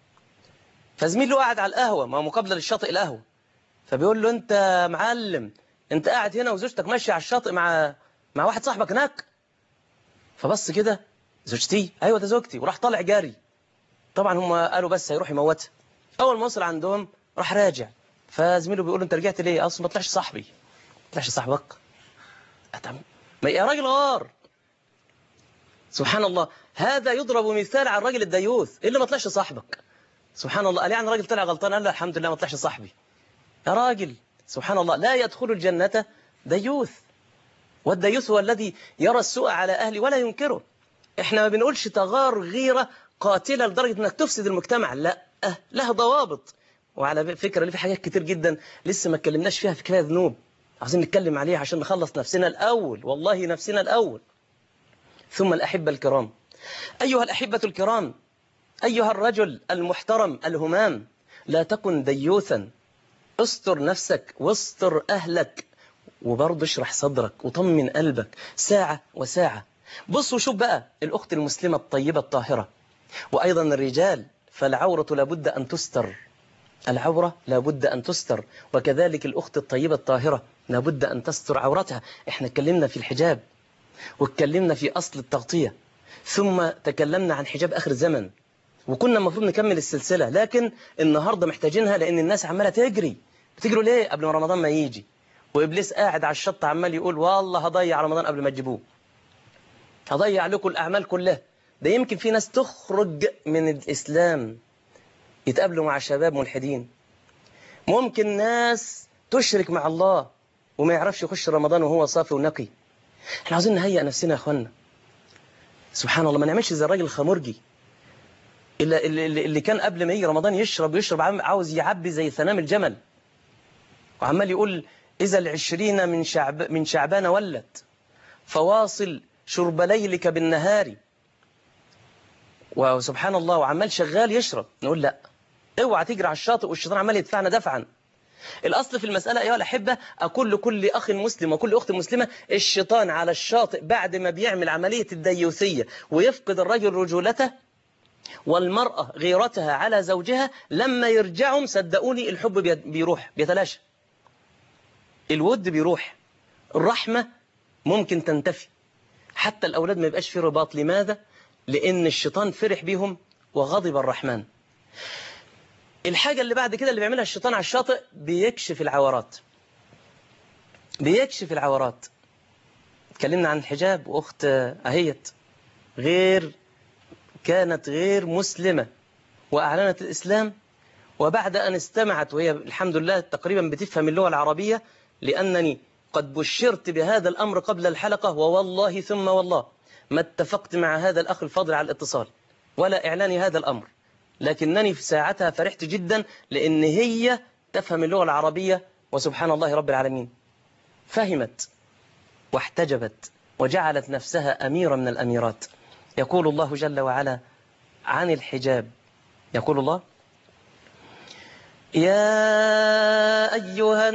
فزميله قاعد على القهوة ما هو مقابلة للشاطئ القهوة فبيقول له أنت معلم أنت قاعد هنا وزوجتك ماشية على الشاطئ مع مع واحد صاحبك هناك فبص كده زوجتي أيوة ده زوجتي وراح طالع جاري طبعا هم قالوا بس هيروح يموتها أول ما وصل عندهم راح راجع فزميله بيقول له أنت رجعت ليه أصلا ما طلعش صاحبي ما طلعش صاحبك أتم ما يا راجل غار سبحان الله هذا يضرب مثال على الراجل الديوث اللي ما طلعش صاحبك سبحان الله قال يعني الراجل طلع غلطان قال له الحمد لله ما طلعش صاحبي يا راجل سبحان الله لا يدخل الجنة ديوث والديوث هو الذي يرى السوء على أهله ولا ينكره احنا ما بنقولش تغار غيرة قاتلة لدرجة انك تفسد المجتمع لا أه لها ضوابط وعلى فكرة اللي في حاجات كتير جدا لسه ما اتكلمناش فيها في كفاية ذنوب عايزين نتكلم عليها عشان نخلص نفسنا الأول والله نفسنا الأول ثم الأحبة الكرام أيها الأحبة الكرام أيها الرجل المحترم الهمام لا تكن ديوثا استر نفسك واستر أهلك وبرضه اشرح صدرك وطمن قلبك ساعة وساعة بصوا شوف بقى الأخت المسلمة الطيبة الطاهرة وأيضا الرجال فالعورة لابد أن تستر العورة لابد أن تستر وكذلك الأخت الطيبة الطاهرة لابد أن تستر عورتها احنا اتكلمنا في الحجاب واتكلمنا في أصل التغطية ثم تكلمنا عن حجاب آخر الزمن وكنا المفروض نكمل السلسلة لكن النهاردة محتاجينها لأن الناس عمالة تجري بتجروا ليه قبل ما رمضان ما يجي وإبليس قاعد على الشط عمال يقول والله هضيع رمضان قبل ما تجيبوه هضيع لكم الأعمال كلها ده يمكن في ناس تخرج من الإسلام يتقابلوا مع شباب ملحدين ممكن ناس تشرك مع الله وما يعرفش يخش رمضان وهو صافي ونقي احنا عاوزين نهيئ نفسنا يا اخوانا سبحان الله ما نعملش زي الراجل الخمرجي اللي, اللي, اللي كان قبل ما يجي رمضان يشرب يشرب عم- عاوز يعبي زي ثنام الجمل وعمال يقول إذا العشرين من شعب من شعبان ولت فواصل شرب ليلك بالنهار وسبحان الله وعمال شغال يشرب نقول لا اوعى تجري على الشاطئ والشيطان عمال يدفعنا دفعا الأصل في المسألة أيها الأحبة أقول لكل أخ مسلم وكل أخت مسلمة الشيطان على الشاطئ بعد ما بيعمل عملية الديوثية ويفقد الرجل رجولته والمرأة غيرتها على زوجها لما يرجعهم صدقوني الحب بي- بيروح بيتلاشى الود بيروح الرحمة ممكن تنتفي حتى الأولاد ما يبقاش في رباط لماذا؟ لأن الشيطان فرح بيهم وغضب الرحمن الحاجة اللي بعد كده اللي بيعملها الشيطان على الشاطئ بيكشف العورات بيكشف العورات اتكلمنا عن الحجاب وأخت أهيت غير كانت غير مسلمة وأعلنت الإسلام وبعد أن استمعت وهي الحمد لله تقريبا بتفهم اللغة العربية لأنني قد بشرت بهذا الأمر قبل الحلقة ووالله ثم والله ما اتفقت مع هذا الأخ الفاضل على الاتصال ولا إعلان هذا الأمر لكنني في ساعتها فرحت جدا لأن هي تفهم اللغة العربية وسبحان الله رب العالمين فهمت واحتجبت وجعلت نفسها أميرة من الأميرات يقول الله جل وعلا عن الحجاب يقول الله يا أيها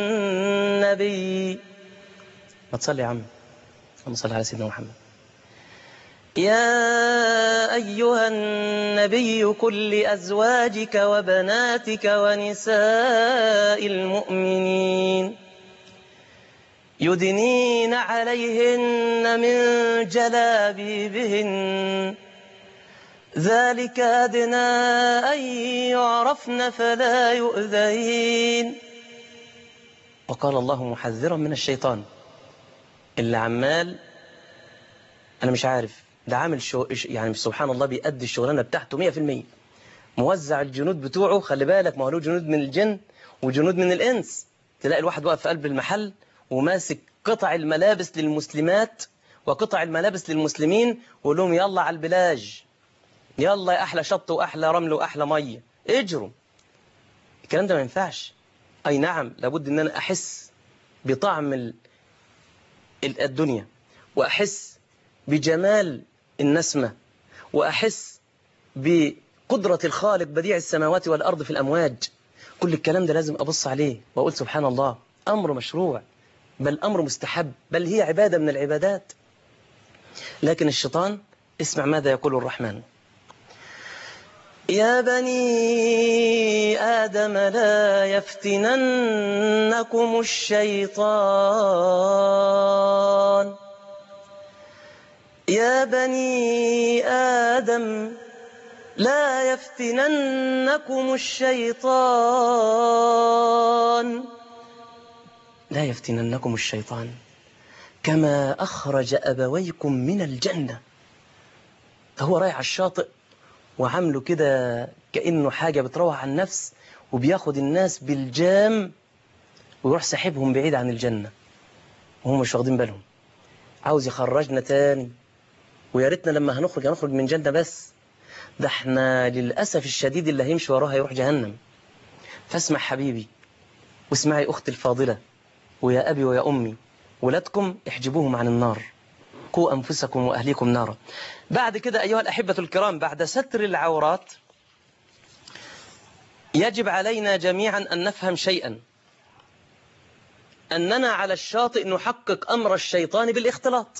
النبي ما تصلي يا عم اللهم صل على سيدنا محمد يا أيها النبي كل أزواجك وبناتك ونساء المؤمنين يدنين عليهن من جلابيبهن ذلك أدنى أن يعرفن فلا يؤذين وقال الله محذرا من الشيطان اللي عمال أنا مش عارف ده عامل شو يعني سبحان الله بيأدي الشغلانة بتاعته 100% موزع الجنود بتوعه خلي بالك ما هو له جنود من الجن وجنود من الإنس تلاقي الواحد واقف في قلب المحل وماسك قطع الملابس للمسلمات وقطع الملابس للمسلمين ويقول لهم يلا على البلاج يلا يا أحلى شط وأحلى رمل وأحلى مية اجروا الكلام ده ما ينفعش أي نعم لابد أن أنا أحس بطعم ال- ال- الدنيا وأحس بجمال النسمة وأحس بقدرة الخالق بديع السماوات والأرض في الأمواج كل الكلام ده لازم أبص عليه وأقول سبحان الله أمر مشروع بل أمر مستحب بل هي عبادة من العبادات لكن الشيطان اسمع ماذا يقول الرحمن يا بني آدم لا يفتننكم الشيطان يا بني آدم لا يفتننكم الشيطان لا يفتننكم الشيطان كما أخرج أبويكم من الجنة هو رايح على الشاطئ وعامله كده كأنه حاجة بتروح عن النفس وبياخد الناس بالجام ويروح ساحبهم بعيد عن الجنة وهم مش واخدين بالهم عاوز يخرجنا تاني ويا ريتنا لما هنخرج هنخرج من جنة بس ده احنا للأسف الشديد اللي هيمشي وراها هيروح جهنم فاسمع حبيبي واسمعي أختي الفاضلة ويا أبي ويا أمي ولادكم احجبوهم عن النار قوا أنفسكم وأهليكم نارا بعد كده أيها الأحبة الكرام بعد ستر العورات يجب علينا جميعا أن نفهم شيئا أننا على الشاطئ نحقق أمر الشيطان بالاختلاط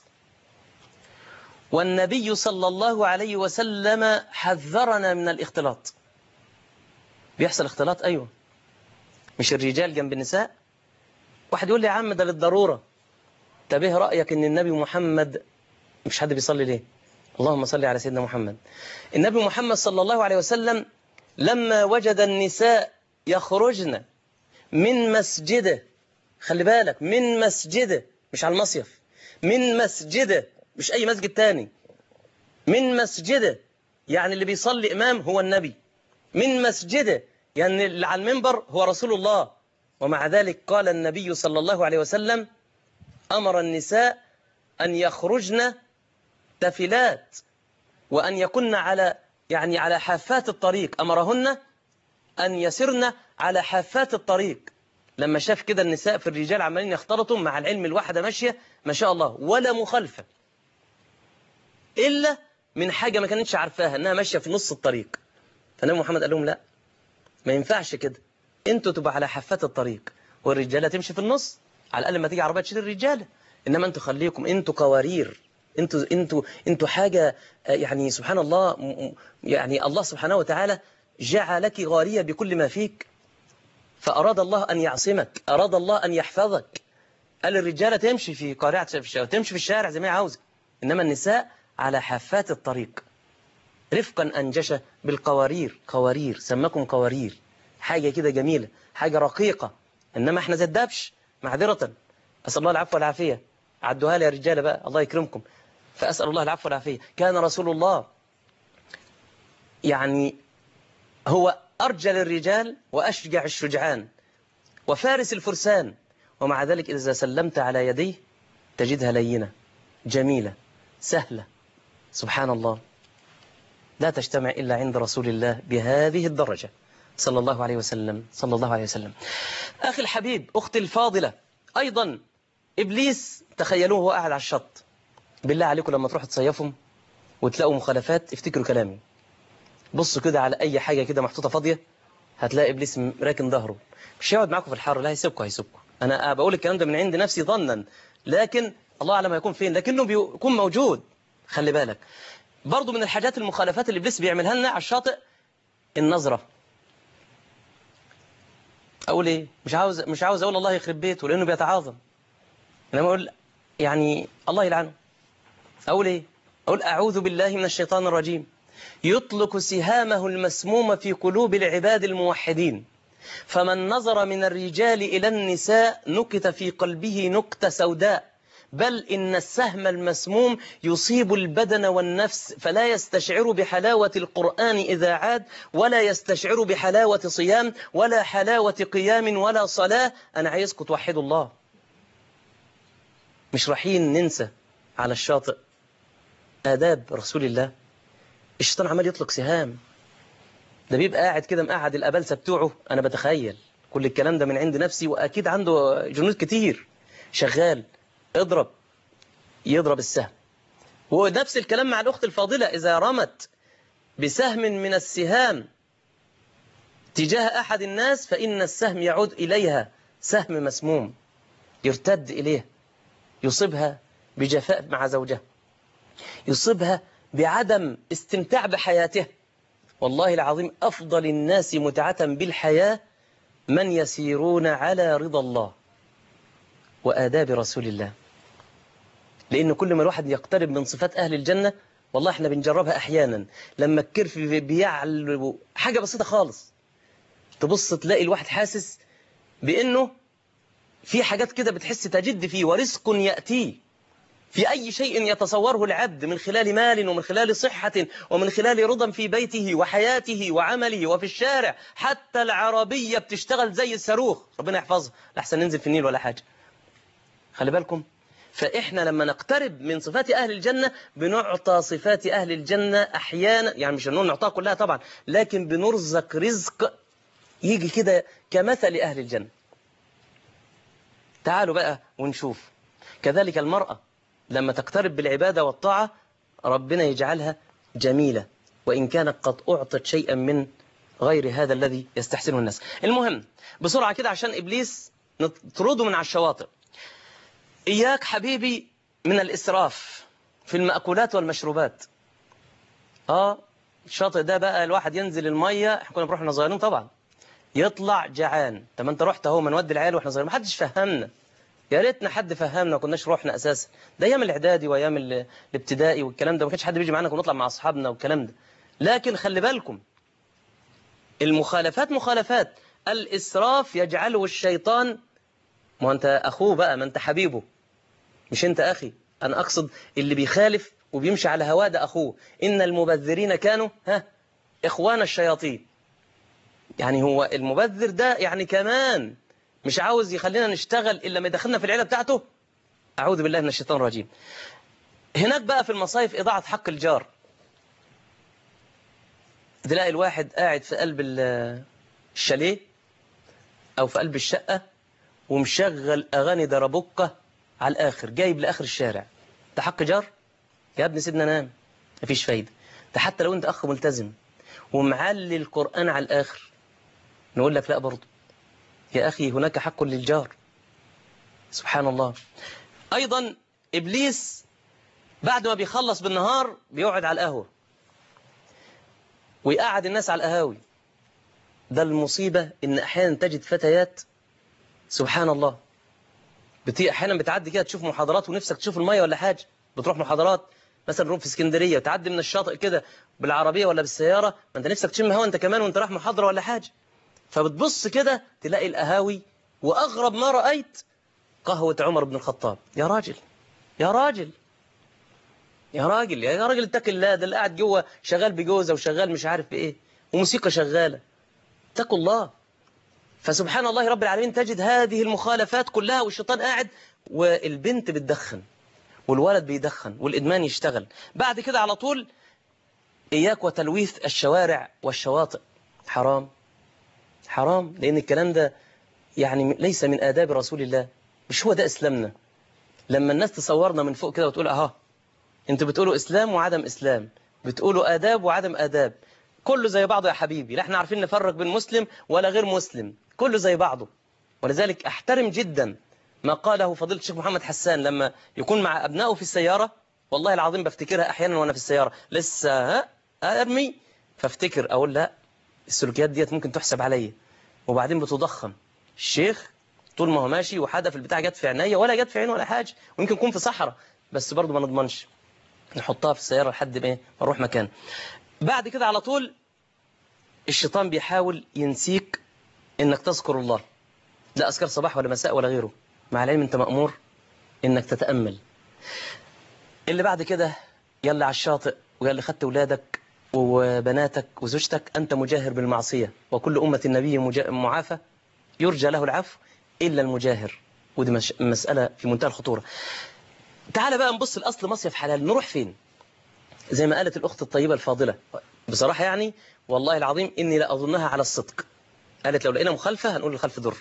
والنبي صلى الله عليه وسلم حذرنا من الاختلاط بيحصل اختلاط أيوة مش الرجال جنب النساء واحد يقول لي يا عم ده للضرورة طب ايه رأيك ان النبي محمد مش حد بيصلي ليه اللهم صل على سيدنا محمد النبي محمد صلى الله عليه وسلم لما وجد النساء يخرجن من مسجده خلي بالك من مسجده مش على المصيف من مسجده مش أي مسجد تاني من مسجده يعني اللي بيصلي إمام هو النبي من مسجده يعني اللي على المنبر هو رسول الله ومع ذلك قال النبي صلى الله عليه وسلم أمر النساء أن يخرجن تفلات وأن يكن على يعني على حافات الطريق أمرهن أن يسرن على حافات الطريق لما شاف كده النساء في الرجال عمالين يختلطوا مع العلم الواحدة ماشية ما شاء الله ولا مخالفة إلا من حاجة ما كانتش عارفاها إنها ماشية في نص الطريق فالنبي محمد قال لهم لا ما ينفعش كده انتوا تبقى على حافات الطريق والرجالة تمشي في النص على الأقل لما تيجي عربية تشيل الرجالة إنما انتوا خليكم انتوا قوارير انتوا انتوا انتوا حاجة آه، يعني سبحان الله م- م- يعني الله سبحانه وتعالى جعلك غارية بكل ما فيك فأراد الله أن يعصمك أراد الله أن يحفظك قال الرجالة تمشي في قارعة في الشارع تمشي في الشارع زي ما هي عاوزة إنما النساء على حافات الطريق رفقا أنجشة بالقوارير قوارير سماكم قوارير حاجة كده جميلة حاجة رقيقة إنما إحنا زي الدبش معذرة أسأل الله العفو والعافية عدوها لي يا رجالة بقى الله يكرمكم فأسأل الله العفو والعافية كان رسول الله يعني هو أرجل الرجال وأشجع الشجعان وفارس الفرسان ومع ذلك إذا سلمت على يديه تجدها لينة جميلة سهلة سبحان الله لا تجتمع إلا عند رسول الله بهذه الدرجة صلى الله عليه وسلم صلى الله عليه وسلم أخي الحبيب أختي الفاضلة أيضا إبليس تخيلوه هو قاعد على الشط بالله عليكم لما تروحوا تصيفهم وتلاقوا مخالفات افتكروا كلامي بصوا كده على أي حاجة كده محطوطة فاضية هتلاقي إبليس راكن ظهره مش هيقعد معاكم في الحر لا هيسيبكم هيسيبكم أنا بقول الكلام ده من عند نفسي ظنا لكن الله أعلم هيكون فين لكنه بيكون موجود خلي بالك برضو من الحاجات المخالفات اللي إبليس بيعملها لنا على الشاطئ النظرة أقول إيه مش عاوز مش عاوز أقول الله يخرب بيته لأنه بيتعاظم أنا أقول يعني الله يلعنه أقول إيه أقول أعوذ بالله من الشيطان الرجيم يطلق سهامه المسموم في قلوب العباد الموحدين فمن نظر من الرجال إلى النساء نكت في قلبه نكتة سوداء بل إن السهم المسموم يصيب البدن والنفس فلا يستشعر بحلاوة القرآن إذا عاد ولا يستشعر بحلاوة صيام ولا حلاوة قيام ولا صلاة أنا عايزكم توحدوا الله مش رايحين ننسى على الشاطئ آداب رسول الله الشيطان عمال يطلق سهام ده بيبقى قاعد كده مقعد الأبلسة بتوعه أنا بتخيل كل الكلام ده من عند نفسي وأكيد عنده جنود كتير شغال اضرب يضرب السهم ونفس الكلام مع الأخت الفاضلة إذا رمت بسهم من السهام تجاه أحد الناس فإن السهم يعود إليها سهم مسموم يرتد إليه يصيبها بجفاء مع زوجها يصيبها بعدم استمتاع بحياته والله العظيم أفضل الناس متعة بالحياة من يسيرون على رضا الله وآداب رسول الله لأن كل ما الواحد يقترب من صفات أهل الجنة والله احنا بنجربها أحيانا لما الكرف بيعلو حاجة بسيطة خالص تبص تلاقي الواحد حاسس بأنه في حاجات كده بتحس تجد فيه ورزق يأتيه في أي شيء يتصوره العبد من خلال مال ومن خلال صحة ومن خلال رضا في بيته وحياته وعمله وفي الشارع حتى العربية بتشتغل زي الصاروخ ربنا يحفظها لحسن ننزل في النيل ولا حاجة خلي بالكم فإحنا لما نقترب من صفات أهل الجنة بنعطى صفات أهل الجنة أحيانا يعني مش هنقول نعطاها كلها طبعا لكن بنرزق رزق يجي كده كمثل أهل الجنة تعالوا بقى ونشوف كذلك المرأة لما تقترب بالعبادة والطاعة ربنا يجعلها جميلة وإن كانت قد أعطت شيئا من غير هذا الذي يستحسنه الناس المهم بسرعة كده عشان إبليس نطرده من على الشواطئ إياك حبيبي من الإسراف في المأكولات والمشروبات آه الشاطئ ده بقى الواحد ينزل المية احنا كنا بنروح واحنا صغيرين طبعا يطلع جعان طب ما انت رحت اهو ما نودي العيال واحنا صغيرين ما حدش فهمنا يا ريتنا حد فهمنا ما كناش روحنا اساسا ده ايام الاعدادي وايام ال- الابتدائي والكلام ده ما كانش حد بيجي معانا كنا نطلع مع اصحابنا والكلام ده لكن خلي بالكم المخالفات مخالفات الاسراف يجعله الشيطان ما انت اخوه بقى ما انت حبيبه مش انت اخي انا اقصد اللي بيخالف وبيمشي على هواه ده اخوه ان المبذرين كانوا ها اخوان الشياطين يعني هو المبذر ده يعني كمان مش عاوز يخلينا نشتغل إلا ما يدخلنا في العيلة بتاعته أعوذ بالله من الشيطان الرجيم هناك بقى في المصايف إضاعة حق الجار تلاقي الواحد قاعد في قلب ال- الشاليه أو في قلب الشقة ومشغل أغاني دربكة على الآخر جايب لآخر الشارع ده حق جار يا ابني سيدنا نام مفيش فايدة ده حتى لو أنت أخ ملتزم ومعلي القرآن على الآخر نقول لك لا برضه يا أخي هناك حق للجار سبحان الله أيضا إبليس بعد ما بيخلص بالنهار بيقعد على القهوة ويقعد الناس على القهاوي ده المصيبة إن أحيانا تجد فتيات سبحان الله بتي أحيانا بتعدي كده تشوف محاضرات ونفسك تشوف المية ولا حاجة بتروح محاضرات مثلا نروح في اسكندرية وتعدي من الشاطئ كده بالعربية ولا بالسيارة ما أنت نفسك تشم هوا أنت كمان وأنت رايح محاضرة ولا حاجة فبتبص كده تلاقي القهاوي وأغرب ما رأيت قهوة عمر بن الخطاب يا راجل يا راجل يا راجل يا راجل اتق الله ده اللي قاعد جوه شغال بجوزه وشغال مش عارف بايه وموسيقى شغالة اتقوا الله فسبحان الله رب العالمين تجد هذه المخالفات كلها والشيطان قاعد والبنت بتدخن والولد بيدخن والإدمان يشتغل بعد كده على طول إياك وتلويث الشوارع والشواطئ حرام حرام لأن الكلام ده يعني ليس من آداب رسول الله مش هو ده إسلامنا لما الناس تصورنا من فوق كده وتقول أها انتوا بتقولوا إسلام وعدم إسلام بتقولوا آداب وعدم آداب كله زي بعضه يا حبيبي لا احنا عارفين نفرق بين مسلم ولا غير مسلم كله زي بعضه ولذلك احترم جدا ما قاله فضيلة الشيخ محمد حسان لما يكون مع أبنائه في السيارة والله العظيم بفتكرها أحيانا وأنا في السيارة لسه ها أرمي فافتكر أقول لا السلوكيات ديت ممكن تحسب عليا وبعدين بتضخم الشيخ طول ما هو ماشي وحدف البتاع جت في عينيا ولا جت في عينه ولا حاجة ويمكن يكون في صحراء بس برضه ما نضمنش نحطها في السيارة لحد ما إيه؟ ما نروح مكان بعد كده على طول الشيطان بيحاول ينسيك انك تذكر الله لا اذكار صباح ولا مساء ولا غيره مع العلم انت مأمور انك تتأمل اللي بعد كده يلا على الشاطئ ويلا خدت ولادك وبناتك وزوجتك انت مجاهر بالمعصية وكل أمة النبي مجا- معافى يرجى له العفو إلا المجاهر ودي مش- مسألة في منتهى الخطورة تعال بقى نبص الأصل مصيف حلال نروح فين زي ما قالت الأخت الطيبة الفاضلة بصراحة يعني والله العظيم إني لا أظنها على الصدق قالت لو لقينا مخالفة هنقول الخلف ضر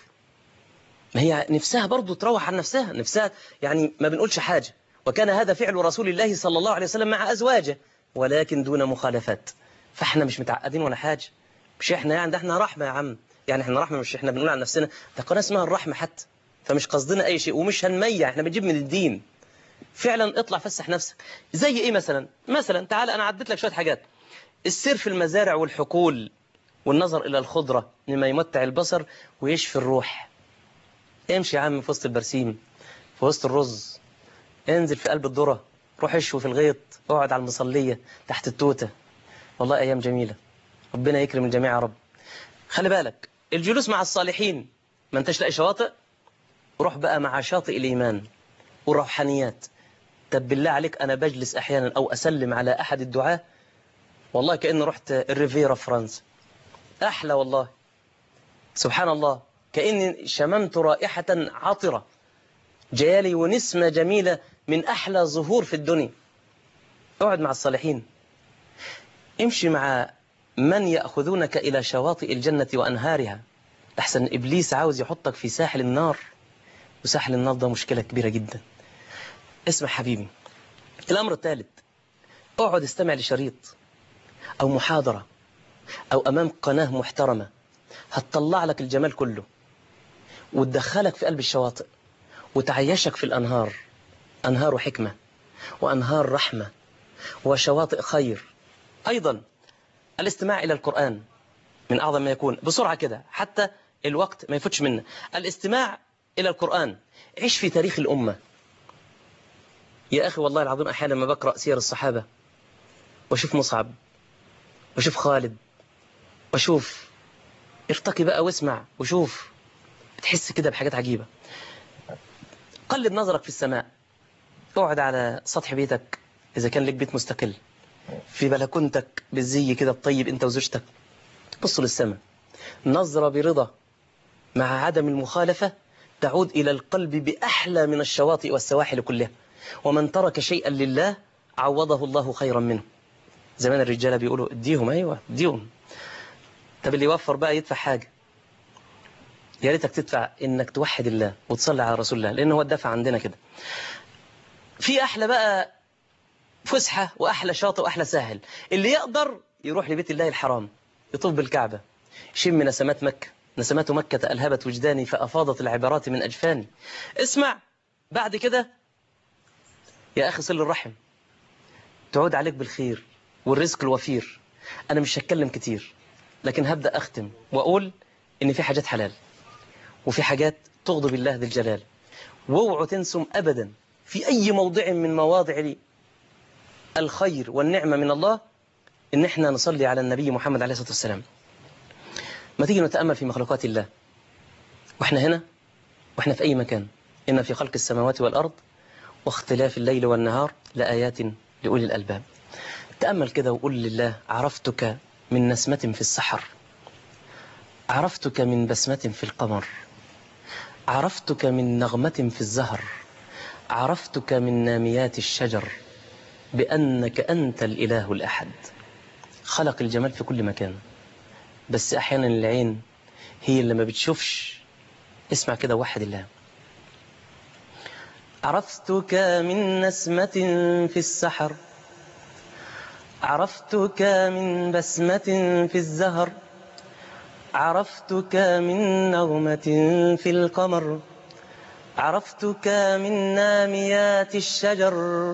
ما هي نفسها برضو تروح عن نفسها نفسها يعني ما بنقولش حاجة وكان هذا فعل رسول الله صلى الله عليه وسلم مع أزواجه ولكن دون مخالفات فاحنا مش متعقدين ولا حاجة مش احنا يعني ده احنا رحمة يا عم يعني احنا رحمة مش احنا بنقول عن نفسنا ده قناة اسمها الرحمة حتى فمش قصدنا أي شيء ومش هنميع احنا بنجيب من الدين فعلا اطلع فسح نفسك زي ايه مثلا مثلا تعال انا عديت لك شوية حاجات السير في المزارع والحقول والنظر إلى الخضرة مما يمتع البصر ويشفي الروح امشي يا عم في وسط البرسيم في وسط الرز انزل في قلب الذرة روح اشوي في الغيط اقعد على المصلية تحت التوتة والله أيام جميلة ربنا يكرم الجميع يا رب خلي بالك الجلوس مع الصالحين ما انتش لاقي شواطئ روح بقى مع شاطئ الإيمان والروحانيات طب بالله عليك أنا بجلس أحيانا أو أسلم على أحد الدعاة والله كأني رحت الريفيرا فرنسا أحلى والله سبحان الله كأني شممت رائحة عطرة جيالي ونسمة جميلة من أحلى ظهور في الدنيا اقعد مع الصالحين امشي مع من يأخذونك إلى شواطئ الجنة وأنهارها أحسن إبليس عاوز يحطك في ساحل النار وساحل النار ده مشكلة كبيرة جدا اسمع حبيبي الأمر الثالث اقعد استمع لشريط أو محاضرة أو أمام قناة محترمة هتطلع لك الجمال كله وتدخلك في قلب الشواطئ وتعيشك في الأنهار أنهار حكمة وأنهار رحمة وشواطئ خير أيضا الاستماع إلى القرآن من أعظم ما يكون بسرعة كده حتى الوقت ما يفوتش منا الاستماع إلى القرآن عيش في تاريخ الأمة يا أخي والله العظيم أحيانا لما بقرأ سير الصحابة وأشوف مصعب وأشوف خالد وأشوف ارتقي بقى واسمع وشوف بتحس كده بحاجات عجيبة قلب نظرك في السماء اقعد على سطح بيتك إذا كان لك بيت مستقل في بلكونتك بالزي كده الطيب انت وزوجتك بصوا للسماء نظرة برضا مع عدم المخالفة تعود إلى القلب بأحلى من الشواطئ والسواحل كلها ومن ترك شيئا لله عوضه الله خيرا منه زمان الرجالة بيقولوا اديهم أيوة اديهم طب اللي يوفر بقى يدفع حاجة يا ريتك تدفع انك توحد الله وتصلي على رسول الله لان هو الدفع عندنا كده في احلى بقى فسحة واحلى شاطئ واحلى ساحل اللي يقدر يروح لبيت الله الحرام يطوف بالكعبة يشم نسمات مكة نسمات مكة ألهبت وجداني فأفاضت العبارات من أجفاني اسمع بعد كده يا أخي صل الرحم تعود عليك بالخير والرزق الوفير أنا مش هتكلم كتير لكن هبدأ أختم وأقول إن في حاجات حلال وفي حاجات تغضب الله ذي الجلال واوعوا تنسوا أبدا في أي موضع من مواضع الخير والنعمة من الله إن إحنا نصلي على النبي محمد عليه الصلاة والسلام ما تيجي نتأمل في مخلوقات الله وإحنا هنا وإحنا في أي مكان إن في خلق السماوات والأرض واختلاف الليل والنهار لآيات لأولي الألباب تأمل كده وقول لله عرفتك من نسمة في السحر عرفتك من بسمة في القمر عرفتك من نغمة في الزهر عرفتك من ناميات الشجر بأنك أنت الإله الأحد خلق الجمال في كل مكان بس أحيانا العين هي اللي ما بتشوفش اسمع كده وحد الله عرفتك من نسمة في السحر عرفتك من بسمة في الزهر عرفتك من نغمة في القمر عرفتك من ناميات الشجر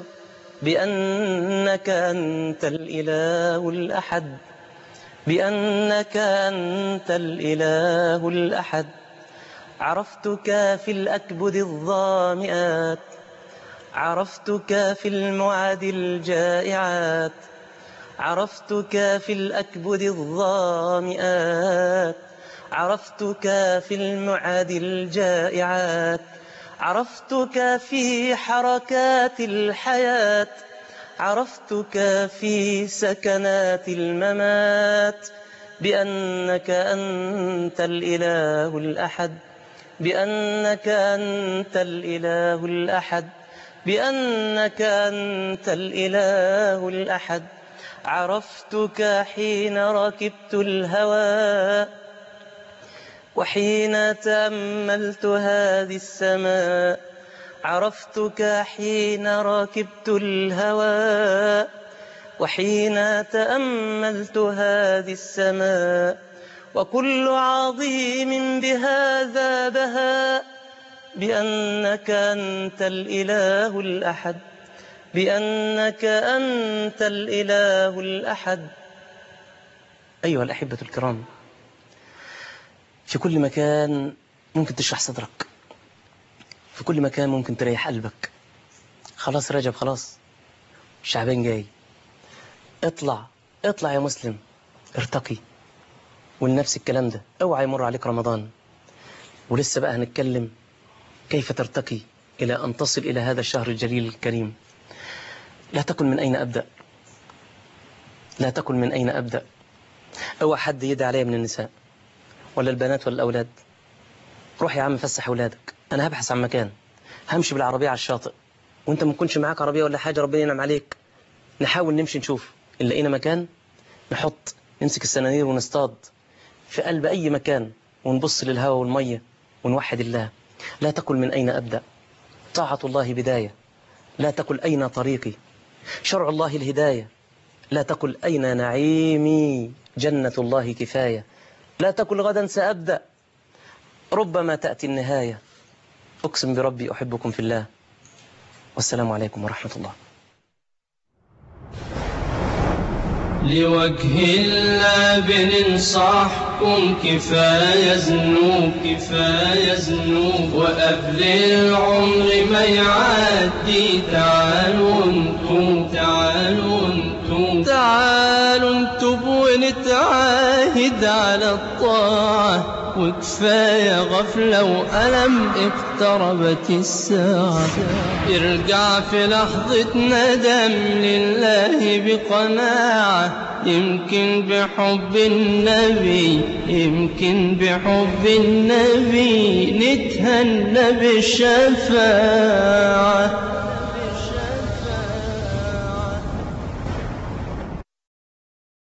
بأنك أنت الإله الأحد بأنك أنت الإله الأحد عرفتك في الأكبد الظامئات عرفتك في المعاد الجائعات عرفتك في الأكبد الظامئات عرفتك في المعاد الجائعات عرفتك في حركات الحياة عرفتك في سكنات الممات بأنك أنت الإله الأحد بأنك أنت الإله الأحد بأنك أنت الإله الأحد عرفتك حين ركبت الهوى وحين تأملت هذه السماء عرفتك حين ركبت الهوى وحين تأملت هذه السماء وكل عظيم بهذا بهاء بأنك أنت الإله الأحد بأنك أنت الإله الأحد أيها الأحبة الكرام في كل مكان ممكن تشرح صدرك في كل مكان ممكن تريح قلبك خلاص رجب خلاص شعبان جاي اطلع اطلع يا مسلم ارتقي ولنفس الكلام ده اوعى يمر عليك رمضان ولسه بقى هنتكلم كيف ترتقي إلى أن تصل إلى هذا الشهر الجليل الكريم لا تكن من أين أبدأ لا تكن من أين أبدأ أو حد يدعي عليا من النساء ولا البنات ولا الأولاد روح يا عم فسح أولادك أنا هبحث عن مكان همشي بالعربية على الشاطئ وانت ما تكونش معاك عربية ولا حاجة ربنا ينعم عليك نحاول نمشي نشوف إن لقينا مكان نحط نمسك السنانير ونصطاد في قلب أي مكان ونبص للهواء والمية ونوحد الله لا تقل من أين أبدأ طاعة الله بداية لا تقل أين طريقي شرع الله الهداية لا تقل أين نعيمي جنة الله كفاية لا تقل غدا سأبدأ ربما تأتي النهاية أقسم بربي أحبكم في الله والسلام عليكم ورحمة الله لوجه الله بننصحكم كفاية ذنوب كفاية ذنوب وقبل العمر ما يعدي تعالوا انتم تعالوا انتم تعالوا انتم ونتعاهد على الطاعة وكفاية غفلة وألم اقتربت الساعة ارجع في لحظة ندم لله بقناعة يمكن بحب النبي يمكن بحب النبي نتهنى بالشفاعة